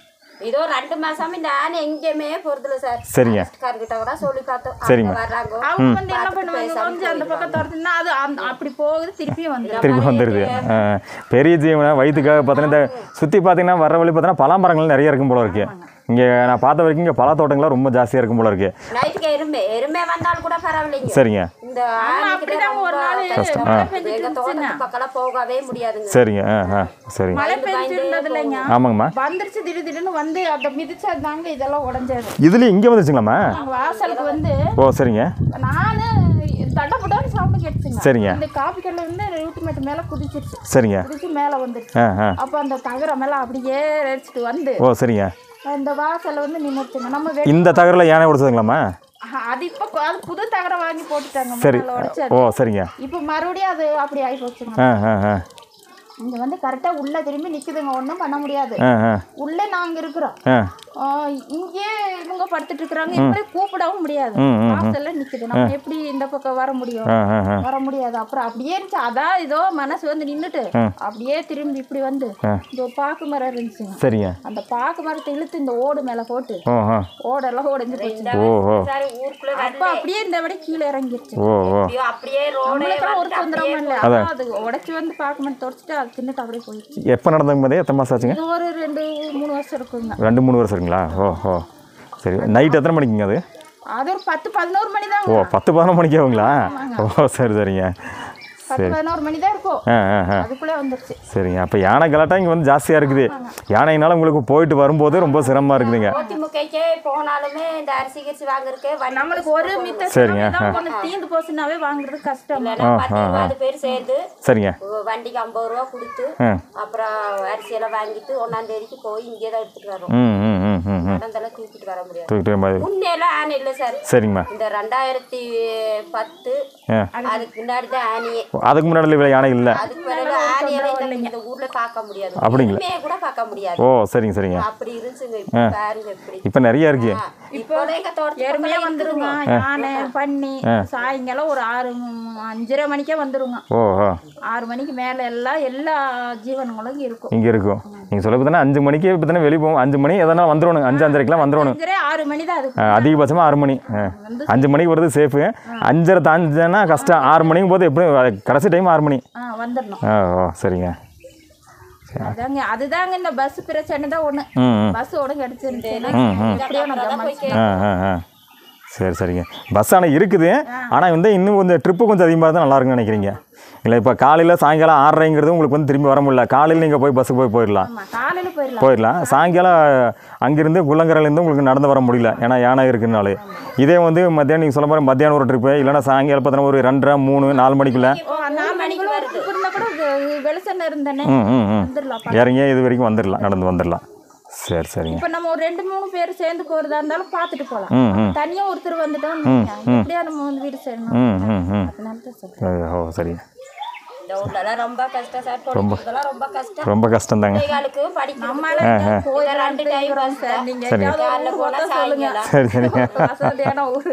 [SPEAKER 2] இதோ ரெண்டு மாசம் இந்த ஆனை எங்கேயுமே போறதில்ல சார்
[SPEAKER 1] சரிங்க
[SPEAKER 2] கார்கிட்ட கூட சொல்லி பார்த்தோம்
[SPEAKER 1] சரிங்க.
[SPEAKER 2] அவங்க வர்றாங்க
[SPEAKER 3] அவங்க வந்து என்ன பண்ணுவாங்க கொஞ்சம் அந்த பக்கம் துரத்துனா அது அந்த- அப்படி போகுது திருப்பியும் வந்துடும்
[SPEAKER 1] திருப்பி வந்துடுது ஆ, பெரிய ஜீவனை வயிற்றுக்காக பார்த்தீங்கன்னா இந்த சுற்றி பார்த்தீங்கன்னா வர வழி பார்த்தீங்கன்னா பலாமரங்கள் நிறைய இருக்கும் போல இருக்கு இங்கே நான் பார்த்த வரைக்கும் இங்கே பலா தோட்டங்கள்லாம் ரொம்ப ஜாஸ்தியாக இருக்கும் போல இருக்கு
[SPEAKER 2] நைட்டுக்கு எருமை எருமை வந்தாலும் கூட பரவாயில்லைங்க
[SPEAKER 1] சரிங்க
[SPEAKER 2] இந்த ஆனைக்கு
[SPEAKER 3] அப்படிதான் ஒரு நாள்
[SPEAKER 1] கஷ்டம்.
[SPEAKER 3] மழை
[SPEAKER 1] ஆ.
[SPEAKER 3] பெஞ்சிட்டு
[SPEAKER 2] எங்க தோட்டத்து பக்கம்லாம் போகவே முடியாதுங்க
[SPEAKER 1] சரிங்க ஆ ஆ சரிங்க
[SPEAKER 3] மழை பெஞ்சிட்டு இருந்தது இல்லைங்க
[SPEAKER 1] ஆமாங்கம்மா
[SPEAKER 3] வந்துருச்சு திடீர் திடீர்னு வந்து அந்த மிதிச்சதாங்க இதெல்லாம் உடஞ்சது
[SPEAKER 1] இதுலேயும் இங்கே வந்துருச்சுங்களாம்மா
[SPEAKER 3] நாங்க வாசலுக்கு வந்து
[SPEAKER 1] ஓ சரிங்க
[SPEAKER 3] நானு தட்டப்பட்டான்னு சவுண்டு கேட்டுச்சுங்க
[SPEAKER 1] சரிங்க
[SPEAKER 3] இந்த காப்பி கல்ல வந்து யூடிமேட் மேல குதிச்சிருச்சு
[SPEAKER 1] சரிங்க
[SPEAKER 3] குதிச்சு மேல வந்துருச்சு
[SPEAKER 1] ஆ ஆ
[SPEAKER 3] அப்ப அந்த தகரம் எல்லாம் அப்படியே அடிச்சிட்டு வந்து
[SPEAKER 1] ஓ சரிங்க
[SPEAKER 3] அந்த வாசல்ல வந்து நின்றுச்சுங்க நம்ம வெ-
[SPEAKER 1] இந்த தகரில் யானை உடைச்சதுங்களாம்மா
[SPEAKER 3] அது இப்ப அது புது தகரம் வாங்கி போட்டுட்டாங்க
[SPEAKER 1] சரி
[SPEAKER 3] முதல்ல உடைச்சு
[SPEAKER 1] ஓ
[SPEAKER 3] அது.
[SPEAKER 1] சரிங்க
[SPEAKER 3] இப்ப மறுபடியும் அது அப்படி ஆகி போச்சுங்க
[SPEAKER 1] ஆ ஆ ஆ
[SPEAKER 3] இங்க வந்து கரெக்டா உள்ள திரும்பி நிக்குதுங்க ஒண்ணும் பண்ண முடியாது
[SPEAKER 1] ஆ ஆ
[SPEAKER 3] உள்ள நாங்க இருக்கிறோம்
[SPEAKER 1] ஆ
[SPEAKER 3] ஆ, இங்கே இவங்க படுத்துட்டு இருக்கிறாங்க இப்படி கூப்பிடவும் முடியாது
[SPEAKER 1] ம், ம்,
[SPEAKER 3] வாசல்ல நிக்குது நம்ம எப்படி இந்த பக்கம் வர முடியும்
[SPEAKER 1] ஆ ஆ ஆ
[SPEAKER 3] வர முடியாது அப்புறம் அப்படியே இருந்துச்சு அதான் ஏதோ மனசு வந்து நின்னுட்டு அப்படியே திரும்பி இப்படி வந்து இந்த பாக்கு மரம் இருந்துச்சுங்க
[SPEAKER 1] சரிங்க
[SPEAKER 3] அந்த பாக்கு மரத்தை இழுத்து இந்த ஓடு மேல போட்டு
[SPEAKER 1] ஓ ஆ
[SPEAKER 3] ஓடெல்லாம் உடைஞ்சு போச்சு
[SPEAKER 1] ஓ ஓ
[SPEAKER 2] சார் ஊருக்குள்ள
[SPEAKER 3] அப்ப அப்படியே இந்த விட கீழே இறங்கிருச்சு
[SPEAKER 1] ஓ ஓ
[SPEAKER 2] ஐயோ, அப்படியே ரோடே
[SPEAKER 3] நம்மளுக்கெல்லாம் ஒரு
[SPEAKER 2] வந்து
[SPEAKER 3] தொந்தரவும் இல்லை அதான் அது உடைச்சு வந்து பாக்கு மரம் தொடச்சிட்டு அது தின்னுட்டு அப்படியே போயிடுச்சு
[SPEAKER 1] எப்போ நடந்தவங்க பார்த்தே எத்தனை மாதம் ஆச்சுங்க
[SPEAKER 3] இது ஒரு ரெண்டு மூணு வருஷம் இருக்குங்க
[SPEAKER 1] ரெண்டு மூணு வருஷம் இருக்குங்களா ஓ ஓ சரி நைட் எத்தனை மணிக்குங்க அது
[SPEAKER 3] அது ஒரு பத்து பதினோரு மணி தான்
[SPEAKER 1] ஓ பத்து பதினொன்று மணிக்கு ஆகுங்களா ஓ சரி சரிங்க
[SPEAKER 3] பத்து பதினோரு மணி தான் இருக்கும்
[SPEAKER 1] ஆ ஆ ஆ
[SPEAKER 3] அதுக்குள்ளே வந்துருச்சு
[SPEAKER 1] சரிங்க அப்போ யானை கலாட்டம் இங்கே வந்து ஜாஸ்தியாக இருக்குது யானையினால உங்களுக்கு போயிட்டு வரும்போது ரொம்ப சிரமமாக இருக்குதுங்க
[SPEAKER 2] அதிமுகக்கே போனாலுமே இந்த அரிசி கிரிசி வாங்குறதுக்கு வண்டி
[SPEAKER 3] நம்மளுக்கு ஒரு மித்த
[SPEAKER 1] சரிங்க,
[SPEAKER 3] ஒன்று தீந்து போச்சுனாவே வாங்குறது கஷ்டம்
[SPEAKER 2] இல்லைன்னா பத்து இருபது பேர் சேர்ந்து
[SPEAKER 1] சரிங்க
[SPEAKER 2] வண்டிக்கு ஐம்பது ரூபா கொடுத்து
[SPEAKER 1] ஆ
[SPEAKER 2] அப்புறம் அரிசியெல்லாம் வாங்கிட்டு ஒன்னாம் தேதிக்கு போய் இங்கே தான் எடுத்துட்டு வரோம்
[SPEAKER 1] ம் ம் ம் ம் ம்
[SPEAKER 2] நடந்தெல்லாம் தூக்கிட்டு வர முடியாது
[SPEAKER 1] தூக்கிட்டு மாதிரி
[SPEAKER 2] முன்னெல்லாம் ஆனை இல்லை சார்
[SPEAKER 1] சரிங்கம்மா
[SPEAKER 2] இந்த ரெண்டாயிரத்தி பத்து
[SPEAKER 1] ஆ
[SPEAKER 2] அதுக்கு முன்னாடி தான் ஆனையே
[SPEAKER 1] அதுக்கு முன்னாடி இவ்வளோ யானை இல்லை
[SPEAKER 2] அதுக்கு பிறகு ஆனையெல்லாம் இந்த- இந்த ஊர்ல பார்க்க முடியாது
[SPEAKER 1] அப்படிங்களா?
[SPEAKER 2] உண்மையை கூட பார்க்க முடியாது
[SPEAKER 1] ஓ சரிங்க சரிங்க
[SPEAKER 2] அப்படி இருந்துச்சுங்க இப்ப பாருங்க இப்படி
[SPEAKER 1] இப்போ நிறைய இருக்கு
[SPEAKER 2] இப்போ எங்க தோட்டத்து
[SPEAKER 3] எருமையா
[SPEAKER 2] பக்கம்லாம்
[SPEAKER 3] வந்துருங்க யானை பன்னி சாயங்காலம் ஒரு ஆறு ம், அஞ்சரை மணிக்கே வந்துருங்க
[SPEAKER 1] ஓ ஓ
[SPEAKER 3] ஆறு மணிக்கு மேலே எல்லாம் எல்லா ஜீவனங்களும் இங்க இருக்கும்
[SPEAKER 1] இங்கே இருக்கும் நீங்கள் சொல்ல பார்த்தீங்கன்னா அஞ்சு மணிக்கு இப்போ தானே வெளியே போவோம் அஞ்சு மணி எதனா வந்துடணும் அஞ்சு அஞ்சரைக்கெலாம் வந்துடணும்
[SPEAKER 3] அஞ்சரை ஆறு மணி தான் அதுக்கு
[SPEAKER 1] அதிகபட்சமாக ஆறு மணி ஆ. அஞ்சு மணிக்கு வருது சேஃபு அஞ்சரை தாண்டினா கஷ்டம் ஆறு மணிக்கும் போது எப்படி கடைசி டைம் ஆறு மணி
[SPEAKER 3] ஆ வந்துடணும்
[SPEAKER 1] ஆ ஓ சரிங்க
[SPEAKER 3] அதாங்க அதுதாங்க இந்த பஸ் பிரச்சனை தான் ஒன்று
[SPEAKER 1] ம் ம்
[SPEAKER 3] பஸ் ஒன்று கிடச்சிருந்துச்சுன்னா
[SPEAKER 1] ம் ம்
[SPEAKER 3] எப்படியோ நம்ம சமாளிச்சு-
[SPEAKER 1] ஆ ஆ ஆ சரி சரிங்க பஸ் ஆனால் இருக்குது ஆனால் வந்து இன்னும் கொஞ்சம் ட்ரிப்பு கொஞ்சம் அதிகமாக தான் நல்லா இருக்குன்னு நினைக்கிறீங்க இல்லை இப்போ காலையில் சாயங்காலம் ஆறரைங்கிறது உங்களுக்கு வந்து திரும்பி வர முடியல காலையில் நீங்கள் போய் பஸ்ஸுக்கு போய் போயிடலாம்
[SPEAKER 3] ஆமா காலையில் போயிடலாம்
[SPEAKER 1] போயிடலாம் சாயங்காலம் அங்கேருந்து குள்ளங்கரையிலேருந்து உங்களுக்கு நடந்து வர முடியல ஏன்னா யானை இருக்குனாலே இதே வந்து மத்தியானம் நீங்கள் சொல்ல மாதிரி மத்தியானம் ஒரு ட்ரிப்பு இல்லைன்னா சாயங்காலம் பார்த்தீங்கன்னா ஒரு ரெண்டரை மூணு நாலு மணிக்குள்ளே
[SPEAKER 3] ஓ நாலு மணிக்குள்ள இருந்தா கூட வெ- வெளிச்சம் இருந்தேனே
[SPEAKER 1] ம் ம் ம்
[SPEAKER 3] வந்துடலாம்
[SPEAKER 1] இறங்கி இது வரைக்கும் வந்துடலாம் நடந்து வந்துடலாம் சரி சரிங்க
[SPEAKER 3] இப்போ நம்ம ஒரு ரெண்டு மூணு பேர் சேர்ந்து போகிறதா இருந்தாலும் பார்த்துட்டு போகலாம்
[SPEAKER 1] ம் ம்
[SPEAKER 3] தனியாக ஒருத்தர் வந்துட்டோம் எப்படியா நம்ம வந்து வீடு செய்யணும்
[SPEAKER 1] ம் ம் ம்
[SPEAKER 3] அதனால தான் சொல்றேன்.
[SPEAKER 1] ஓ சரிங்க
[SPEAKER 2] இந்த ஊர்லலாம் ரொம்ப கஷ்டம் சார் பொழுதுலாம் ரொம்ப கஷ்டம்
[SPEAKER 1] ரொம்ப கஷ்டம்தாங்க
[SPEAKER 2] பிள்ளைகளுக்கு படிக்கணும்
[SPEAKER 3] நம்மளால கோயில் ரெண்டு டைம் சார் நீங்க எங்கேயாவது ஒரு ஊர் பார்த்தா சொல்லுங்க
[SPEAKER 1] சரி சரிங்க
[SPEAKER 3] வசதியான ஊர்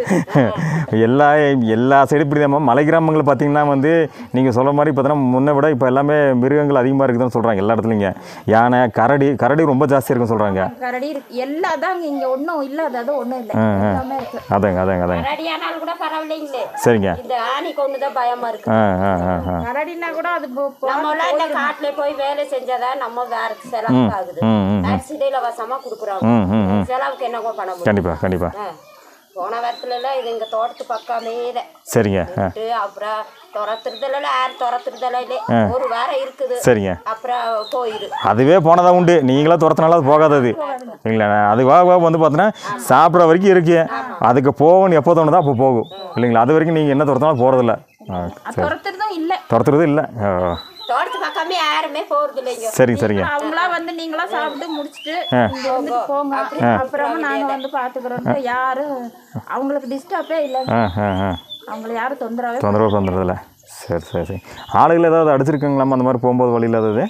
[SPEAKER 1] எல்லா எல்லா சைடு இப்படி தான் மலை கிராமங்கள் பார்த்தீங்கன்னா வந்து நீங்கள் சொல்கிற மாதிரி பார்த்தீங்கன்னா முன்ன விட இப்போ எல்லாமே மிருகங்கள் அதிகமாக இருக்குதுன்னு சொல்கிறாங்க எல்லா இடத்துலைங்க யானை கரடி கரடி ரொம்ப ஜாஸ்தியாக இருக்குன்னு சொல்கிறாங்க
[SPEAKER 3] கரடி இருக்கு எல்லாம் தாங்க இங்க ஒன்றும் இல்லாதது ஒன்றும் இல்லை எல்லாமே இருக்கு
[SPEAKER 1] அதாங்க அதாங்க அதாங்க
[SPEAKER 2] ரெடியானாலும் கூட பரவாயில்லைங்களே
[SPEAKER 1] சரிங்க
[SPEAKER 2] இந்த ஆணிக்கு ஒண்ணுதான் பயமா இருக்கு
[SPEAKER 1] ஆ ஆ ஆ ஆ
[SPEAKER 3] கரடினா கூட அது போ- போ-
[SPEAKER 2] நம்ம எல்லாம் இந்த காட்டுல போய் வேலை செஞ்சாதான் நம்ம வேற செலவு ஆகுது
[SPEAKER 1] ம் ம்
[SPEAKER 2] அரிசியில இலவசமா கொடுக்குறாங்க
[SPEAKER 1] ம் ம் ம்
[SPEAKER 2] செலவுக்கு என்னங்க பண்ண முடியும்
[SPEAKER 1] கண்டிப்பாக கண்டிப்பாக
[SPEAKER 2] ஆ. போன வாரத்துல எல்லாம் இது எங்க தோட்டத்து பக்கமே தான்
[SPEAKER 1] சரிங்க ஆ
[SPEAKER 2] விட்டு அப்புறம் துரத்துறதுல யாரும் துரத்துறதெல்லாம் இல்லை ஒரு வாரம் இருக்குது
[SPEAKER 1] சரிங்க
[SPEAKER 2] அப்புறம் போயிரு
[SPEAKER 1] அதுவே போனதா உண்டு நீங்களா துரத்தினாலும் அது போகாதது இல்லைங்களா அதுவாக வந்து பார்த்தீங்கன்னா சாப்பிட்ற வரைக்கும் இருக்கு அதுக்கு போகணும் எப்போ தோணுதோ அப்போ போகும் இல்லைங்களா அது வரைக்கும் நீங்கள் என்ன துரத்தினாலும் போகிறதில்ல
[SPEAKER 3] துரத்துறதும் இல்லை
[SPEAKER 1] துரத்துறது இல்லை
[SPEAKER 2] தோட்டத்து பக்கமே யாருமே போறது இல்லைங்க
[SPEAKER 1] சரிங்க சரிங்க
[SPEAKER 3] அவங்களா வந்து நீங்களா சாப்பிட்டு முடிச்சுட்டு இங்க வந்துட்டு போங்க அப்புறமா நாங்க வந்து பாத்துக்கிறோம் யாரும் அவங்களுக்கு டிஸ்டர்பே இல்லை
[SPEAKER 1] ஆ ஆ ஆ
[SPEAKER 3] அவங்கள யாரும் தொந்தரவே
[SPEAKER 1] தொந்தரவு பண்ணுறதில்ல சரி சரி சரி ஆளுகள் ஏதாவது அடிச்சிருக்குங்களாமா அந்த மாதிரி போகும்போது வழி இல்லாதது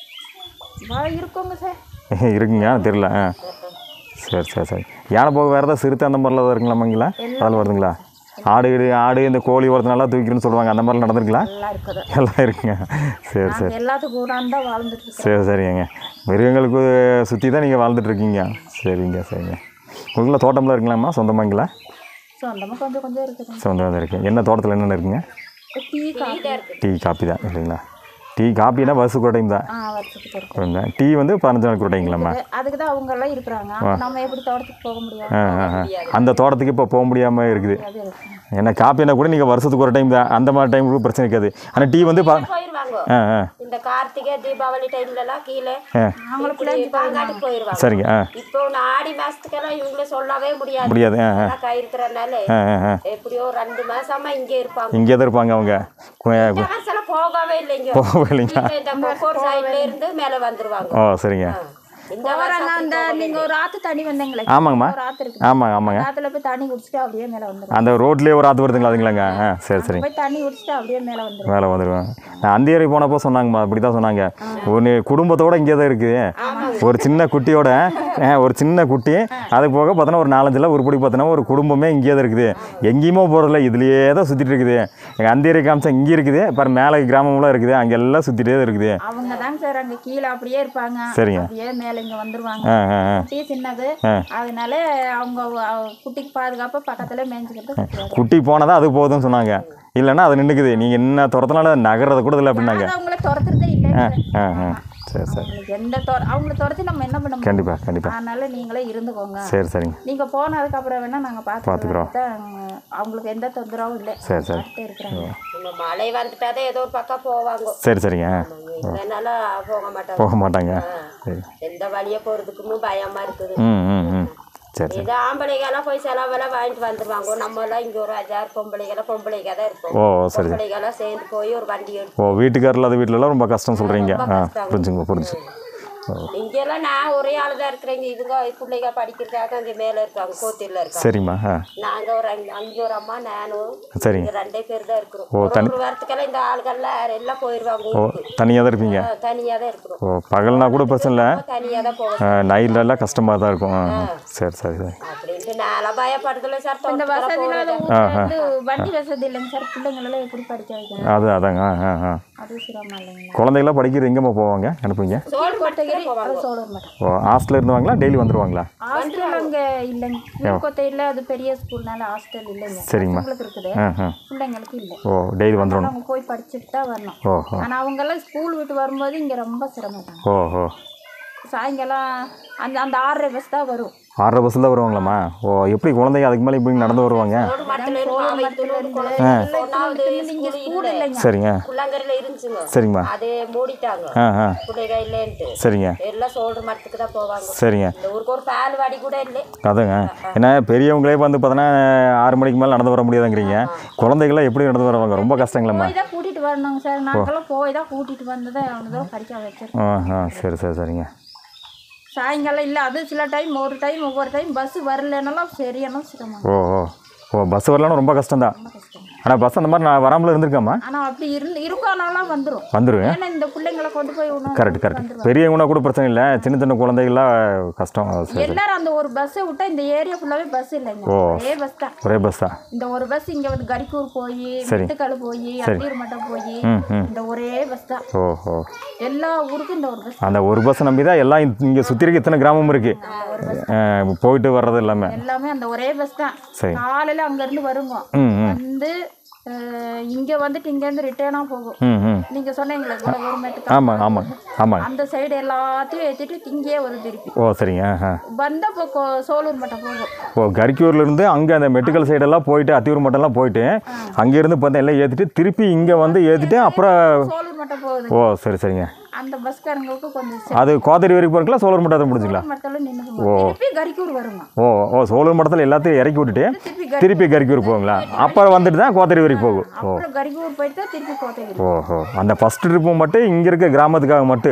[SPEAKER 3] வா, இருக்குங்க சார்
[SPEAKER 1] இருக்குங்க தெரியல ஆ சரி சரி சரி யானை போக வேறு ஏதாவது சிறுத்தை அந்த மாதிரிலாம் இருக்குங்களாமாங்களா அதில் வருதுங்களா ஆடு கீடு, ஆடு இந்த கோழி ஒருத்தனால தூக்கிறேன்னு சொல்லுவாங்க அந்த மாதிரிலாம் நடந்திருக்குங்களா
[SPEAKER 3] எல்லாம் இருக்குது
[SPEAKER 1] எல்லாம் இருக்குங்க சரி சரி
[SPEAKER 3] நாங்கள் எல்லாத்துக்கும் கூட தான் வாழ்ந்துட்டு இருக்கோம்
[SPEAKER 1] சரி சரிங்க மிருகங்களுக்கு சுற்றி தான் நீங்கள் வாழ்ந்துட்டு இருக்கீங்க சரிங்க சரிங்க உங்களுக்குள்ள தோட்டம்லாம் இருக்குங்களாம்மா சொந்தமாங்களா
[SPEAKER 3] சொந்தமாக கொஞ்சம் கொஞ்சம் இருக்குது
[SPEAKER 1] சொந்தமாக தான் இருக்குது என்ன தோட்டத்தில் என்னென்ன இருக்குங்க
[SPEAKER 3] டீ காஃபி
[SPEAKER 1] டீ காப்பி தான் இல்லைங்களா டீ காப்பினா வருஷத்துக்கு ஒரு டைம் தான்
[SPEAKER 3] ஆ வருஷத்துக்கு இருக்கும்
[SPEAKER 1] இருந்தேன் டீ வந்து பதினஞ்சு நாளைக்கு ஒரு டைங்களாம்மா
[SPEAKER 3] அதுக்கு தான் அவங்க எல்லாம் இருக்கிறாங்க நம்ம எப்படி தோட்டத்துக்கு போக முடியாது
[SPEAKER 1] ஆ ஆ ஆ. அந்த தோட்டத்துக்கு இப்போ போக முடியாமல் இருக்குது
[SPEAKER 3] அது இருக்கும்
[SPEAKER 1] ஏன்னா காப்பினா கூட நீங்கள் வருஷத்துக்கு ஒரு டைம் தான் அந்த மாதிரி டைமுக்கு பிரச்சனை இருக்காது ஆனால் டீ வந்து ப
[SPEAKER 2] போயிருவாங்க
[SPEAKER 1] ஆ ஆ
[SPEAKER 2] இந்த கார்த்திகை தீபாவளி டைம்ல எல்லாம் கீழே
[SPEAKER 1] ஆ
[SPEAKER 2] இப்படி பாங்காட்டுக்கு போயிருவாங்க
[SPEAKER 1] சரிங்க ஆ
[SPEAKER 2] இப்போ ஒன்று ஆடி மாசத்துக்கெல்லாம் இவங்கள சொல்லவே முடியாது
[SPEAKER 1] முடியாது ஆ ஆ
[SPEAKER 2] எல்லாம் கை இருக்கிறனால
[SPEAKER 1] ஆ ஆ ஆ
[SPEAKER 2] எப்படியோ ரெண்டு மாசமா இங்கே இருப்பாங்க
[SPEAKER 1] இங்கே தான் இருப்பாங்க அவங்க கு-
[SPEAKER 2] இந்த மாசம் போகவே இல்லைங்க
[SPEAKER 1] போகவே இல்லைங்களா
[SPEAKER 2] இங்க இந்த கொக்கோர் சைட்ல இருந்து மேல வந்துருவாங்க
[SPEAKER 1] ஓ சரிங்க
[SPEAKER 2] இந்த
[SPEAKER 3] போறாங்க அந்த நீங்க ஒரு ஆத்து தண்ணி வந்தீங்களே
[SPEAKER 1] ஆமாங்கம்மா
[SPEAKER 3] ஒரு ஆத்து இருக்கு
[SPEAKER 1] ஆமாங்க ஆமாங்க
[SPEAKER 3] ஆத்துல போய் தண்ணி குடிச்சிட்டு அப்படியே மேல வந்துரும்
[SPEAKER 1] அந்த ரோட்லேயே ஒரு ஆற்று வருதுங்களா அதுங்களாங்க ஆ சரி சரி
[SPEAKER 3] போய் தண்ணி குடிச்சிட்டு அப்படியே மேல வந்துரும்
[SPEAKER 1] மேலே வந்துடுவேன் நான் அந்தியரை போனப்போ சொன்னாங்கம்மா அப்படி தான் சொன்னாங்க ஒன்று குடும்பத்தோட இங்கே தான் இருக்குது ஒரு சின்ன குட்டியோட ஆ, ஒரு சின்ன குட்டி அது போக பார்த்தோன்னா ஒரு நாலஞ்சில் உருப்படி பார்த்தோன்னா ஒரு குடும்பமே இங்கே தான் இருக்குது எங்கேயுமே போகிறதில்ல இதுலேயே தான் சுற்றிட்டு இருக்குது எங்கள் அந்தியரை காமிச்சா இங்கே இருக்குது அப்புறம் மேலே கிராமம்லாம் இருக்குது அங்கே எல்லாம் சுற்றிட்டே தான் இருக்குது
[SPEAKER 3] அவங்க தாங்க சார் அங்க கீழே அப்படியே இருப்பாங்க
[SPEAKER 1] சரிங்க.
[SPEAKER 3] அப்படியே மேல இங்க வந்துருவாங்க
[SPEAKER 1] ஆ ஆ ஆ
[SPEAKER 3] குட்டி சின்னது அதனால அவங்க அவ- குட்டிக்கு பாதுகாப்பா பக்கத்துல மேய்ஞ்சுக்கிட்டு சுத்துவாங்க.
[SPEAKER 1] குட்டி போனதா அது போதும்னு சொன்னாங்க இல்லைன்னா அது நின்றுக்குது நீங்கள் என்ன துரத்தினால நகர்றது கூட இல்லை அப்படின்னாங்க
[SPEAKER 3] அது அவங்கள துரத்துறதே இல்லை
[SPEAKER 1] ஆ ஆ சரி சரி
[SPEAKER 3] அவங்களுக்கு எந்த துர அவங்கள துரத்தி நம்ம என்ன பண்ண முடியும்
[SPEAKER 1] கண்டிப்பாக கண்டிப்பாக
[SPEAKER 3] அதனால நீங்களே இருந்துக்கோங்க
[SPEAKER 1] சரி சரிங்க
[SPEAKER 3] நீங்க போனதுக்கு அப்புறம் வேணா நாங்க பார்த்துக்கிறோம் அவங்களுக்கு எந்த தொந்தரவும் இல்லை
[SPEAKER 1] சரி சரி
[SPEAKER 3] பார்த்துட்டே இருக்கிறாங்க
[SPEAKER 2] நம்ம மழை வந்துட்டாதே ஏதோ ஒரு பக்கம் போவாங்க
[SPEAKER 1] சரி சரிங்க
[SPEAKER 2] இதனால போக மாட்டாங்க
[SPEAKER 1] போக மாட்டாங்க சரி
[SPEAKER 2] எந்த வழியே போறதுக்குன்னு பயமா இருக்குது
[SPEAKER 1] ம் ம் ம் சரி சரி
[SPEAKER 2] ஏதோ ஆம்பளைங்கெல்லாம் போய் செலவெல்லாம் வாங்கிட்டு வந்துருவாங்க நம்ம எல்லாம் இங்க ஒரு அஜார் பொம்பளைங்கெல்லாம் பொம்பளைங்க தான் இருப்போம்
[SPEAKER 1] ஓ சரி சரி
[SPEAKER 2] பொம்பளைங்கெல்லாம் சேர்ந்து போய் ஒரு வண்டி எடுத்து
[SPEAKER 1] ஓ வீட்டுக்காரில் இல்லாத வீட்டிலலாம் ரொம்ப கஷ்டம் சொல்கிறீங்க ஆ புரிஞ்சுங்க புரிஞ்சு ஓ
[SPEAKER 2] இங்கெல்லாம் நான் ஒரே ஆளு தான் இருக்கிறேங்க இதுங்க பிள்ளைங்க படிக்கிறதுக்காக அங்கே மேலே இருக்காங்க கோத்திரில் இருக்காங்க
[SPEAKER 1] சரிம்மா ஆ
[SPEAKER 2] நாங்க ஒரு அஞ்சு அஞ்சு ஒரு அம்மா நானும்
[SPEAKER 1] சரிங்க
[SPEAKER 2] இங்க ரெண்டே பேர் தான் இருக்கிறோம் ஒரு ஒரு வாரத்துக்கெல்லாம் இந்த ஆளுகள்லாம் எல்லாம் போயிடுவாங்க
[SPEAKER 1] ஓ தனியாக தான் இருப்பீங்க
[SPEAKER 2] தனியாக தான் இருக்கிறோம்
[SPEAKER 1] ஓ பகல்னா கூட பிரச்சனை இல்லை
[SPEAKER 2] தனியாக தான் போவோம்
[SPEAKER 1] நைட்லலாம் கஷ்டமாக தான் இருக்கும் ஆ ஆ. சரி சரி சரி
[SPEAKER 2] அப்படின்ட்டு நான்லாம் பயப்படுறதில்ல சார்
[SPEAKER 3] இந்த வசதி இல்லாத ஊர்ல வந்து வண்டி வசதி இல்லைங்க சார் பிள்ளைங்களெல்லாம் எப்படி படிக்க வைக்கணும்
[SPEAKER 1] அது அதாங்க ஆ ஆ ஆ
[SPEAKER 3] அது சிரமம் இல்லைங்களா
[SPEAKER 1] குழந்தைகளாம் படிக்கிறது எங்கேம்மா போவாங்க அனுப்புவீங்க
[SPEAKER 2] சோறு கொட்டைக்கு
[SPEAKER 3] அது சொல்ல மாட்டேன்
[SPEAKER 1] ஓ ஹாஸ்டலில் இருந்துவாங்களா டெய்லி வந்துருவாங்களா
[SPEAKER 3] ஹாஸ்டல் அங்கே இல்லைங்க விழுக்கொத்தையில் அது பெரிய ஸ்கூல்னால ஹாஸ்டல் இல்லைங்க
[SPEAKER 1] சரிங்கம்மா
[SPEAKER 3] உங்களுக்கு இருக்குது
[SPEAKER 1] ஆ ஆ
[SPEAKER 3] பிள்ளைங்களுக்கு இல்லை
[SPEAKER 1] ஓ டெய்லி வந்துடணும்
[SPEAKER 3] அவங்க போய் படிச்சுட்டு தான் வரணும்
[SPEAKER 1] ஓ ஓ
[SPEAKER 3] ஆனால் அவங்கெல்லாம் ஸ்கூல் விட்டு வரும்போது இங்கே ரொம்ப சிரமம்
[SPEAKER 1] ஓ ஓ
[SPEAKER 3] சாயங்காலம் அந்த அந்த ஆறரை பஸ் தான் வரும்
[SPEAKER 1] ஆறரை பஸ்ஸில் தான் வருவாங்களாம்மா ஓ எப்படி குழந்தைங்க அதுக்கு மேலே இப்படி நடந்து வருவாங்க
[SPEAKER 2] சோறு மரத்துல இருந்து மாவை துணூறு குழந்தைங்க ஒன்றாவது ஸ்கூல்
[SPEAKER 3] ஸ்கூல் இல்லைங்க
[SPEAKER 1] சரிங்க
[SPEAKER 2] குள்ளங்கரையில் இருந்துச்சுங்க
[SPEAKER 1] சரிங்கம்மா
[SPEAKER 2] அதே மூடிட்டாங்க
[SPEAKER 1] ஆ ஆ
[SPEAKER 2] பிள்ளைங்க இல்லைன்ட்டு
[SPEAKER 1] சரிங்க
[SPEAKER 2] எல்லாம் சோறு மரத்துக்கு தான் போவாங்க
[SPEAKER 1] சரிங்க
[SPEAKER 2] இந்த ஊருக்கு ஒரு பால் வாடி கூட இல்லை
[SPEAKER 1] அதாங்க ஏன்னா பெரியவங்களே வந்து பார்த்தோன்னா ஆறு மணிக்கு மேலே நடந்து வர முடியாதுங்கிறீங்க குழந்தைகள்லாம் எப்படி நடந்து வருவாங்க ரொம்ப கஷ்டங்களம்மா
[SPEAKER 3] போய் தான் கூட்டிட்டு வரணுங்க சார் நாங்கெல்லாம் போய் தான் கூட்டிட்டு வந்து தான் அவனை தான் படிக்க வச்சிருக்கோம்
[SPEAKER 1] ஆ ஆ சரி சரி சரிங்க
[SPEAKER 3] சாயங்காலம் இல்லை அது சில டைம் ஒரு டைம் ஒவ்வொரு டைம் பஸ் வரலனாலும் சரியான சிரமம்
[SPEAKER 1] ஓ ஓ ஓ பஸ் வரலன்னா ரொம்ப கஷ்டம்தான்
[SPEAKER 3] ரொம்ப கஷ்டம்
[SPEAKER 1] ஆனால் பஸ் அந்த மாதிரி நான் வராமல் இருந்திருக்கேம்மா
[SPEAKER 3] ஆனால் அப்படி இருந்து இருக்கனாலாம் வந்துடும்
[SPEAKER 1] வந்துடுவேன்
[SPEAKER 3] ஏன்னா இந்த பிள்ளைங்களை கொண்டு போய் விடணும்
[SPEAKER 1] கரெக்ட் கரெக்ட் பெரியவங்கன்னா கூட பிரச்சனை இல்லை சின்ன சின்ன குழந்தைகள்லாம் கஷ்டம் அது சரி
[SPEAKER 3] எல்லாரும் அந்த ஒரு பஸ்ஸை விட்டா இந்த ஏரியா ஃபுல்லாவே பஸ் இல்லைங்க
[SPEAKER 1] ஓ.
[SPEAKER 3] ஒரே பஸ் தான்
[SPEAKER 1] ஒரே பஸ் தான்
[SPEAKER 3] இந்த ஒரு பஸ் இங்க வந்து கரிக்கூர் போய்
[SPEAKER 1] சரி.
[SPEAKER 3] விட்டுக்கல் போய் அத்தீர் மட்டம் போய்
[SPEAKER 1] ம் ம்
[SPEAKER 3] இந்த ஒரே பஸ் தான்
[SPEAKER 1] ஓ ஓ
[SPEAKER 3] எல்லா ஊருக்கும் இந்த ஒரு பஸ்
[SPEAKER 1] அந்த ஒரு பஸ் நம்பி தான் எல்லாம் இங்கே சுற்றி இருக்க இத்தனை கிராமம் இருக்குது போயிட்டு வர்றது எல்லாமே
[SPEAKER 3] எல்லாமே அந்த ஒரே பஸ் தான்
[SPEAKER 1] சரி
[SPEAKER 3] காலையில அங்க இருந்து வருங்க
[SPEAKER 1] ம் ம்
[SPEAKER 3] வந்து அஹ், இங்க வந்துட்டு இங்க இருந்து ரிட்டர்னா போகும்
[SPEAKER 1] ம் ம்
[SPEAKER 3] நீங்க சொன்னீங்களே கவர்மெண்ட்
[SPEAKER 1] ஆமாம் ஆமாம் ஆமாங்க
[SPEAKER 3] அந்த சைடு எல்லாத்தையும் ஏற்றிட்டு இங்கேயே வரும் திருப்பி
[SPEAKER 1] ஓ சரிங்க ஆ
[SPEAKER 3] வந்தா இப்போ கோ- சோலூர் மட்டும் போகும்
[SPEAKER 1] ஓ கரிக்கூர்லேருந்து அங்கே அந்த மெடிக்கல் சைடெல்லாம் போயிட்டு அத்தியூர் மட்டம்லாம் போயிட்டு அங்கேருந்து பார்த்தா எல்லாம் ஏற்றிட்டு திருப்பி இங்கே வந்து ஏற்றிட்டு அப்புறம்
[SPEAKER 3] சோலூர் மட்டும் போகுது
[SPEAKER 1] ஓ சரி சரிங்க
[SPEAKER 3] அந்த பஸ்காரங்களுக்கு கொஞ்சம்
[SPEAKER 1] அது கோத்தரி வரைக்கும் போகிறீங்களா சோழர் மட்டத்தை முடிஞ்சுங்களா
[SPEAKER 3] மட்டும் நின்று திருப்பி கரிக்கூர் வருங்க
[SPEAKER 1] ஓ ஓ சோழர் மட்டத்தில் எல்லாத்தையும் இறக்கி விட்டுட்டு
[SPEAKER 3] திருப்பி
[SPEAKER 1] திருப்பி கரிக்கூர் போகுங்களா அப்புறம் வந்துட்டு தான் கோத்தரி வரைக்கும் போகும் ஓ
[SPEAKER 3] அப்புறம் கரிக்கூர் போயிட்டு தான் திருப்பி கோத்தகிரி
[SPEAKER 1] ஓஹோ அந்த ஃபஸ்ட் ட்ரிப்பு மட்டும் இங்கே இருக்க கிராமத்துக்காக மட்டும்
[SPEAKER 3] ஆமாம்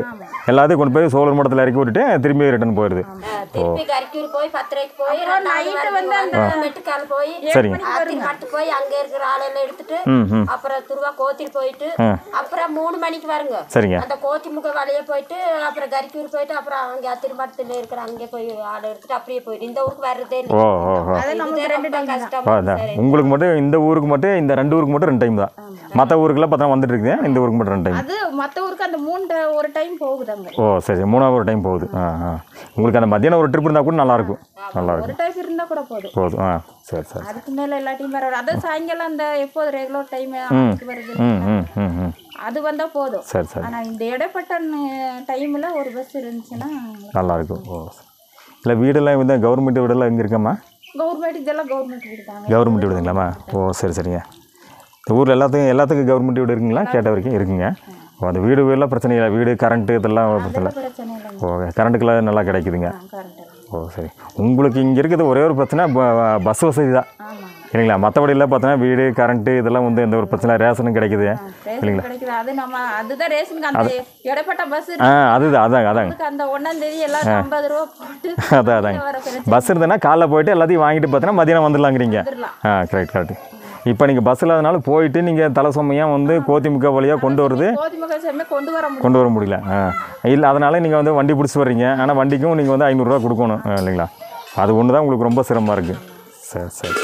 [SPEAKER 1] எல்லாத்தையும் கொண்டு போய் சோழர் மடத்தில் இறக்கி விட்டுட்டு திரும்பி ரிட்டர்ன் போயிடுது
[SPEAKER 2] ஆ, திருப்பி கறிக்கூர் போய் பத்திரைக்கு போய் ரெண்டாவது வந்து அந்த மெட்டுக்கால் போய்
[SPEAKER 1] சரிங்க
[SPEAKER 2] ஆத்தி மட்டு போய் அங்க இருக்கிற ஆளெல்லாம் எடுத்துட்டு
[SPEAKER 1] ம் ம்
[SPEAKER 2] அப்புறம் துருவா கோத்தில் போயிட்டு அப்புறம் மூணு மணிக்கு வருங்க
[SPEAKER 1] சரிங்க
[SPEAKER 2] அந்த கோத்தி முக வழியே போயிட்டு அப்புறம் கறிக்கூர் போயிட்டு அப்புறம் அங்க திருமணத்துல இருக்கிற அங்கே போய் ஆளை எடுத்துட்டு அப்படியே போயிட்டு இந்த ஊருக்கு வர்றதே இல்லை
[SPEAKER 1] ஓ ஓ ஓ
[SPEAKER 2] இதுதான் ரொம்ப கஷ்டம்
[SPEAKER 1] அதான் உங்களுக்கு மட்டும் இந்த ஊருக்கு மட்டும் இந்த ரெண்டு ஊருக்கு மட்டும் ரெண்டு டைம் தான் மற்ற ஊருக்குலாம் பார்த்தா வந்துட்டு இருக்குது இந்த ஊருக்கு மட்டும் ரெண்டு டைம்
[SPEAKER 3] அது மற்ற ஊருக்கு அந்த மூணு ட- ஒரு டைம் போகுதாங்க
[SPEAKER 1] ஓ சரி சரி. மூணாவது ஒரு டைம் போகுது ஆ ஆ உங்களுக்கு அந்த மத்தியானம் ஒரு ட்ரிப் இருந்தால் கூட நல்லாயிருக்கும் நல்லாயிருக்கும்
[SPEAKER 3] ஒரு டைம் இருந்தால் கூட போதும்
[SPEAKER 1] போதும் ஆ சரி சரி
[SPEAKER 3] அதுக்கு மேலே எல்லா டைம் வர அதான் சாயங்காலம் அந்த எப்போது ரெகுலர் டைம் வருது
[SPEAKER 1] ம் ம் ம் ம்
[SPEAKER 3] அது வந்தால் போதும்
[SPEAKER 1] சரி சரி
[SPEAKER 3] ஆனால் இந்த இடைப்பட்ட டைமில் ஒரு பஸ் இருந்துச்சுன்னா
[SPEAKER 1] நல்லாயிருக்கும் ஓ இல்லை வீடெல்லாம் வந்து கவர்மெண்ட் வீடெல்லாம் எங்கே இருக்காம்மா
[SPEAKER 3] கவர்மெண்ட் இதெல்லாம் கவர்மெண்ட் வீடுதாங்க
[SPEAKER 1] கவர்மெண்ட் வீடுங்களாம்மா ஓ சரி சரிங்க இந்த ஊரில் எல்லாத்துக்கும் எல்லாத்துக்கும் கவர்மெண்ட் வீடு இருக்குங்களா கேட்ட வரைக்கும் இருக்குங்க ஓ அந்த வீடு வீடெல்லாம் பிரச்சனை இல்லை வீடு கரண்ட்டு இதெல்லாம் பிரச்சனை இல்லை
[SPEAKER 3] பிரச்சனை இல்லைங்க
[SPEAKER 1] ஓ கரண்ட்டுக்கெல்லாம் நல்லா கிடைக்குதுங்க
[SPEAKER 3] கரண்ட்
[SPEAKER 1] ஓ சரி உங்களுக்கு இங்கே இருக்கிறது ஒரே ஒரு பிரச்சனை ப- பஸ் வசதி தான்
[SPEAKER 3] ஆமாங்க
[SPEAKER 1] இல்லைங்களா மற்றபடியில் பார்த்தோன்னா வீடு கரண்ட்டு இதெல்லாம் வந்து எந்த ஒரு பிரச்சனை ரேஷனும் கிடைக்குது
[SPEAKER 3] ரேஷன் கிடைக்குது அது நம்ம அதுதான் ரேஷனுக்கு அந்த இடைப்பட்ட பஸ்
[SPEAKER 1] ஆ அதுதான் அதாங்க அதாங்க
[SPEAKER 3] அதுக்கு அந்த ஒன்றாம் தேதி எல்லாரும் ஐம்பது ரூபா போட்டு
[SPEAKER 1] அதான் அதாங்க
[SPEAKER 3] வர பிரச்சனை
[SPEAKER 1] பஸ் இருந்ததுன்னா காலைல போயிட்டு எல்லாத்தையும் வாங்கிட்டு பார்த்தோன்னா மதியானம் வந்துடலாங்கிறீங்க
[SPEAKER 3] வந்துடலாம்.
[SPEAKER 1] ஆ கரெக்ட் கரெக்ட் இப்போ நீங்கள் பஸ் இல்லாதனால போயிட்டு நீங்கள் தலை சுமையாக வந்து கோத்திமுக்க வழியாக கொண்டு வருது
[SPEAKER 3] கோதிமுக செம்மே கொண்டு வர முடியும்
[SPEAKER 1] கொண்டு வர முடியல ஆ இல்லை அதனால நீங்கள் வந்து வண்டி பிடிச்சி வர்றீங்க ஆனால் வண்டிக்கும் நீங்கள் வந்து ஐநூறுரூவா கொடுக்கணும் ஆ, இல்லைங்களா அது ஒன்று தான் உங்களுக்கு ரொம்ப சிரமமாக இருக்குது சரி சரி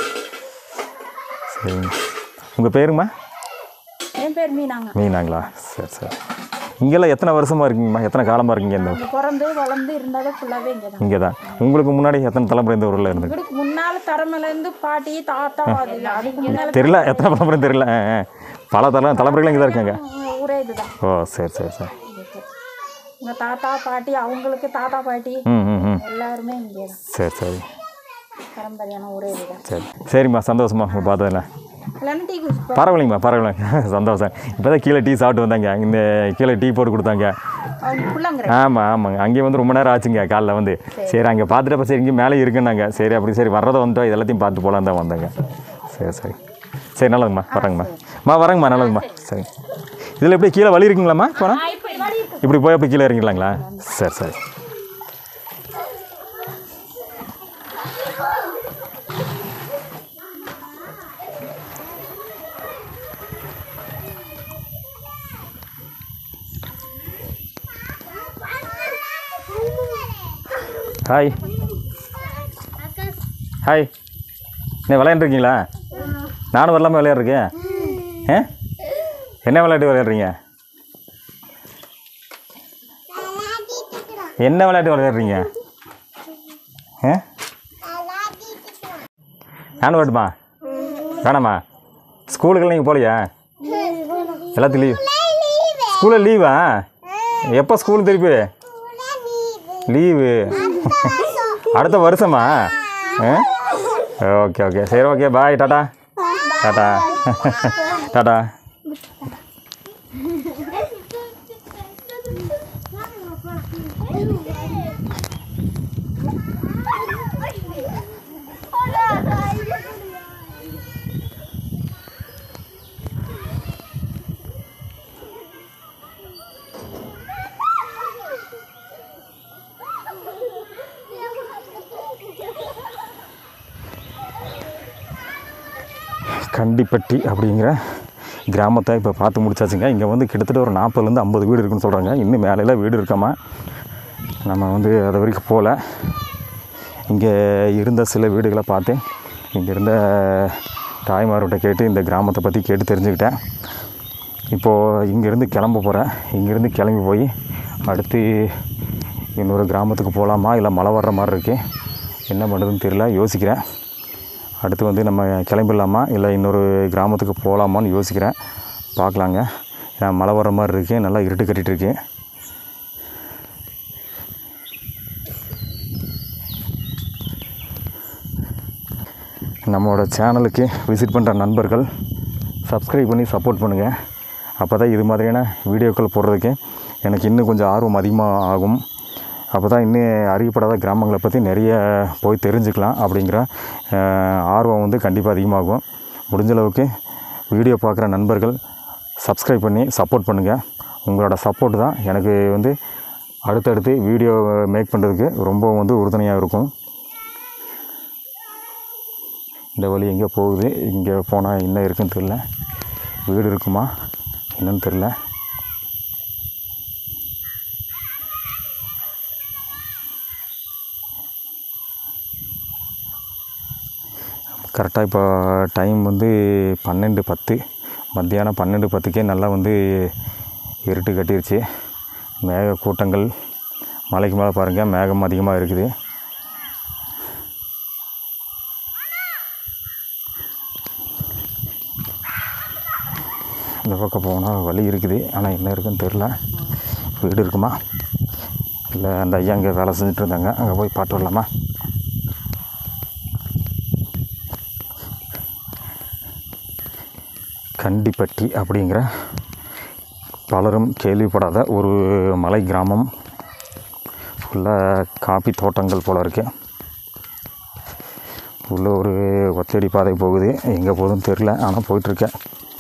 [SPEAKER 1] சரிங்க உங்கள் பேருங்கம்மா
[SPEAKER 3] என் பேர் மீனாங்க
[SPEAKER 1] மீனாங்களா சரி சரி இங்கெல்லாம் எத்தனை வருஷமாக இருக்கீங்கம்மா எத்தனை காலமாக இருக்கீங்க இந்த
[SPEAKER 3] இங்க பிறந்து வளர்ந்து இருந்தாலும் ஃபுல்லாகவே இங்கே தான்
[SPEAKER 1] இங்கே தான் உங்களுக்கு முன்னாடி எத்தனை தலைமுறை இந்த ஊரில் இருந்து
[SPEAKER 3] இவருக்கு முன்னால தலைமையிலேருந்து பாட்டி தாத்தா அது அதுக்கு முன்னால
[SPEAKER 1] தெரியல எத்தனை தலைமுறை தெரியல ஆ, ஆ. பல தலை தலைமுறைகள் இங்கே தான் இருக்காங்க
[SPEAKER 3] ஊரே இதுதான்
[SPEAKER 1] ஓ சரி சரி சரி
[SPEAKER 3] உங்கள் தாத்தா பாட்டி அவங்களுக்கு தாத்தா பாட்டி
[SPEAKER 1] ம் ம் ம்
[SPEAKER 3] எல்லாருமே இங்கே தான்
[SPEAKER 1] சரி சரி
[SPEAKER 3] பரம்பரையான ஊரே இதுதான்
[SPEAKER 1] சரி சரிம்மா சந்தோஷமா உங்களை பார்த்ததில்ல
[SPEAKER 3] இல்லைன்னா டீ குடிச்சு
[SPEAKER 1] பரவாயில்லைங்கம்மா பரவாயில்லைங்க சந்தோஷம் இப்போ தான் கீழே டீ சாப்பிட்டு வந்தாங்க இந்த கீழே டீ போட்டு கொடுத்தாங்க
[SPEAKER 3] அவங்க ஃபுல்லாங்கிற
[SPEAKER 1] ஆமாம் ஆமாங்க அங்கேயே வந்து ரொம்ப நேரம் ஆச்சுங்க காலைல வந்து சரி அங்கே பார்த்துட்டு அப்போ சரி இங்கே மேலே இருக்குன்னாங்க சரி அப்படி சரி வர்றதை வந்துட்டோம் இது எல்லாத்தையும் பார்த்து போகலாம் தான் வந்தாங்க சரி சரி சரி நல்லதுங்கம்மா வரேங்கம்மா மா வரேங்கம்மா நல்லதும்மா சரி இதில் எப்படி கீழே வழி இருக்குங்களாம்மா போனால் இப்படி போய் அப்படி கீழே இறங்கிடலாங்களா சரி சரி ஹாய் ஹாய் என்ன விளையாண்டுருக்கீங்களா நானும் வரலாமா விளையாடுறேன் ஆ என்ன விளையாட்டு விளையாடுறீங்க என்ன விளையாட்டு விளையாடுறீங்க ஆ நானும் வரட்டுமா வேணாமா ஸ்கூலுக்கெல்லாம் நீங்கள் போகலையா எல்லாத்துக்கும் லீவ் ஸ்கூலில் லீவா எப்போ ஸ்கூல் திருப்பி லீவு அடுத்த வருஷமா ஓகே ஓகே சரி okay bye tata tata tata Kandipatti அப்படிங்கிற கிராமத்தை இப்போ பார்த்து முடிச்சாச்சுங்க இங்கே வந்து கிட்டத்தட்ட ஒரு நாற்பதுலேருந்து ஐம்பது வீடு இருக்குன்னு சொல்கிறாங்க இன்னும் மேலையில் வீடு இருக்காமா நம்ம வந்து அது வரைக்கும் போகல இங்கே இருந்த சில வீடுகளை பார்த்து இங்கே இருந்த தாய்மார்கிட்ட கேட்டு இந்த கிராமத்தை பற்றி கேட்டு தெரிஞ்சுக்கிட்டேன் இப்போது இங்கேருந்து கிளம்ப போகிறேன் இங்கேருந்து கிளம்பி போய் அடுத்து இன்னொரு கிராமத்துக்கு போகலாமா இல்லை மழை வர்ற மாதிரி இருக்கு என்ன பண்ணுறதுன்னு தெரியல யோசிக்கிறேன் அடுத்து வந்து நம்ம கிளம்பிடலாமா இல்லை இன்னொரு கிராமத்துக்கு போகலாமான்னு யோசிக்கிறேன் பார்க்கலாங்க ஏன்னா மழை வர்ற மாதிரி இருக்குது நல்லா இருட்டு கட்டிகிட்டு இருக்கு நம்மளோட சேனலுக்கு விசிட் பண்ணுற நண்பர்கள் சப்ஸ்கிரைப் பண்ணி சப்போர்ட் பண்ணுங்கள் அப்போ தான் இது மாதிரியான வீடியோக்கள் போடுறதுக்கு எனக்கு இன்னும் கொஞ்சம் ஆர்வம் அதிகமாக ஆகும் அப்போ தான் இன்னும் அறியப்படாத கிராமங்களை பற்றி நிறைய போய் தெரிஞ்சுக்கலாம் அப்படிங்கிற அஹ், ஆர்வம் வந்து கண்டிப்பாக அதிகமாகும் முடிஞ்ச அளவுக்கு வீடியோ பார்க்குற நண்பர்கள் சப்ஸ்கிரைப் பண்ணி சப்போர்ட் பண்ணுங்கள் உங்களோட சப்போர்ட் தான் எனக்கு வந்து அடுத்தடுத்து வீடியோ மேக் பண்ணுறதுக்கு ரொம்ப வந்து உறுதுணையாக இருக்கும் இந்த வழி எங்கே போகுது இங்கே போனால் என்ன இருக்குன்னு தெரில வீடு இருக்குமா என்னன்னு தெரில கரெக்டாக இப்போ டைம் வந்து பன்னெண்டு பத்து மத்தியானம் பன்னெண்டு பத்துக்கே நல்லா வந்து இருட்டு கட்டிருச்சு மேக கூட்டங்கள் மலைக்கு மேலே பாருங்கள் மேகம் அதிகமாக இருக்குது இந்த பக்கம் போனால் வழி இருக்குது ஆனால் என்ன இருக்குன்னு தெரில வீடு இருக்குமா இல்லை அந்த ஐயா அங்கே வேலை செஞ்சுட்டு இருந்தாங்க அங்கே போய் பாட்டு வரலாமா கண்டிப்பட்டி அப்படிங்கிற பலரும் கேள்விப்படாத ஒரு மலை கிராமம் ஃபுல்லாக காப்பி தோட்டங்கள் போல் இருக்கு உள்ள ஒரு ஒத்தடி பாதை போகுது எங்கே போகுதுன்னு தெரில ஆனால் போயிட்டுருக்கேன்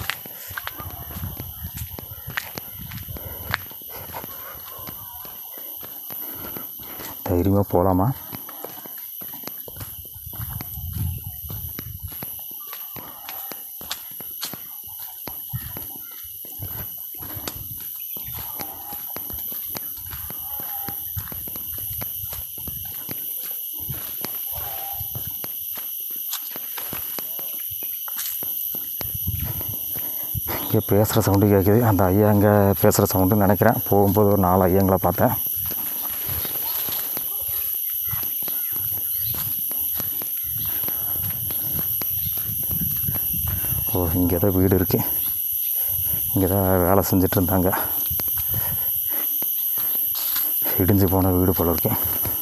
[SPEAKER 1] தைரியமாக போகலாமா இங்கே பேசுகிற சவுண்டு கேட்குது அந்த ஐயா அங்கே பேசுகிற சவுண்டுன்னு நினைக்கிறேன் போகும்போது ஒரு நாலு ஐயாங்களை பார்த்தேன் ஓ இங்கே தான் வீடு இருக்குது இங்கே தான் வேலை செஞ்சுட்டு இருந்தாங்க இடிஞ்சு போன வீடு போல இருக்கு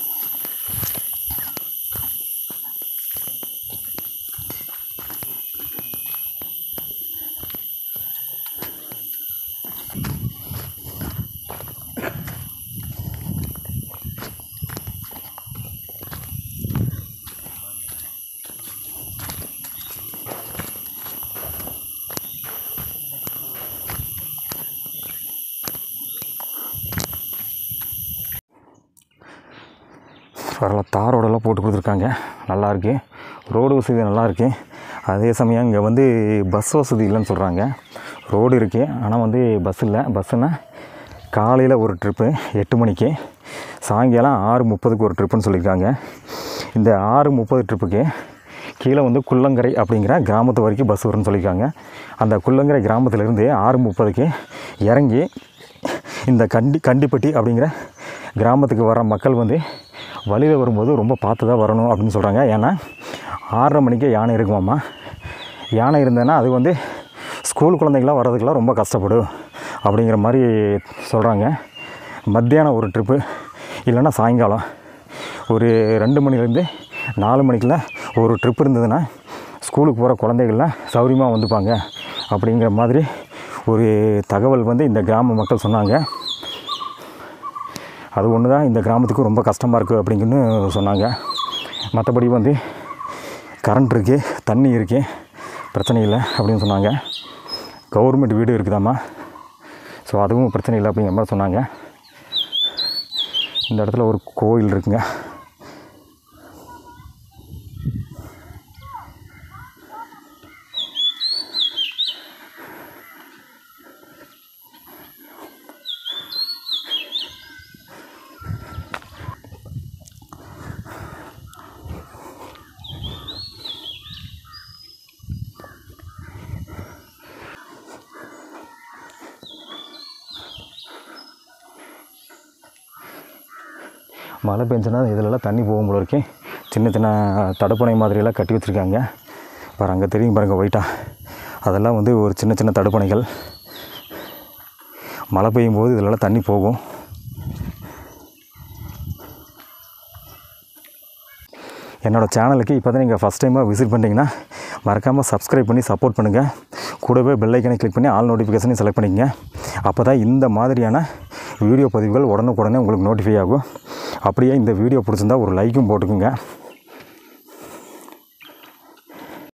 [SPEAKER 1] பரவாயில்ல தார் ரோடெல்லாம் போட்டு கொடுத்துருக்காங்க நல்லாயிருக்கு ரோடு வசதி நல்லாயிருக்கு அதே சமயம் இங்கே வந்து பஸ் வசதி இல்லைன்னு சொல்கிறாங்க ரோடு இருக்குது ஆனால் வந்து பஸ் இல்லை பஸ்ஸுனால் காலையில் ஒரு ட்ரிப்பு எட்டு மணிக்கு சாயங்காலம் ஆறு முப்பதுக்கு ஒரு ட்ரிப்புன்னு சொல்லியிருக்காங்க இந்த ஆறு முப்பது ட்ரிப்புக்கு கீழே வந்து குள்ளங்கரை அப்படிங்கிற கிராமத்து வரைக்கும் பஸ் வரும்னு சொல்லியிருக்காங்க அந்த குள்ளங்கரை கிராமத்துலேருந்து ஆறு முப்பதுக்கு இறங்கி இந்த கண்டி கண்டிப்பட்டி அப்படிங்கிற கிராமத்துக்கு வர மக்கள் வந்து வழியில் வரும்போது ரொம்ப பார்த்து தான் வரணும் அப்படின்னு சொல்கிறாங்க ஏன்னா ஆறரை மணிக்கு யானை இருக்குமாம்மா யானை இருந்ததுன்னா அது வந்து ஸ்கூல் குழந்தைங்களாம் வர்றதுக்கெல்லாம் ரொம்ப கஷ்டப்படும் அப்படிங்கிற மாதிரி சொல்கிறாங்க மத்தியானம் ஒரு ட்ரிப்பு இல்லைன்னா சாயங்காலம் ஒரு ரெண்டு மணிலேருந்து நாலு மணிக்குள்ள ஒரு ட்ரிப் இருந்ததுன்னா ஸ்கூலுக்கு போகிற குழந்தைகள்லாம் சௌரியமாக வந்துப்பாங்க அப்படிங்கிற மாதிரி ஒரு தகவல் வந்து இந்த கிராம மக்கள் சொன்னாங்க அது ஒன்று தான் இந்த கிராமத்துக்கு ரொம்ப கஷ்டமாக இருக்குது அப்படிங்கன்னு சொன்னாங்க மற்றபடி வந்து கரண்ட் இருக்குது தண்ணி இருக்குது பிரச்சனை இல்லை அப்படின்னு சொன்னாங்க கவர்மெண்ட் வீடு இருக்குதாம்மா ஸோ அதுவும் பிரச்சனை இல்லை அப்படிங்கிற மாதிரி சொன்னாங்க இந்த இடத்துல ஒரு கோயில் இருக்குங்க மழை பெஞ்சுன்னா இதிலெல்லாம் தண்ணி போகும் போல இருக்கே சின்ன சின்ன தடுப்பணை மாதிரியெல்லாம் கட்டி வச்சுருக்காங்க பாரு அங்கே தெரியும் பாருங்கள் ஒயிட்டா அதெல்லாம் வந்து ஒரு சின்ன சின்ன தடுப்பணைகள் மழை பெய்யும் போது இதிலெல்லாம் தண்ணி போகும் என்னோடய சேனலுக்கு இப்போ தான் நீங்கள் ஃபஸ்ட் டைமாக விசிட் பண்ணிங்கன்னா மறக்காமல் சப்ஸ்கிரைப் பண்ணி சப்போர்ட் பண்ணுங்கள் கூடவே பெல் ஐக்கனை கிளிக் பண்ணி ஆல் நோட்டிஃபிகேஷனையும் செலக்ட் பண்ணிக்கங்க அப்போ தான் இந்த மாதிரியான வீடியோ பதிவுகள் உடனுக்குடனே உங்களுக்கு நோட்டிஃபை ஆகும் அப்படியே இந்த வீடியோ பிடிச்சிருந்தா ஒரு லைக்கும் போட்டுக்குங்க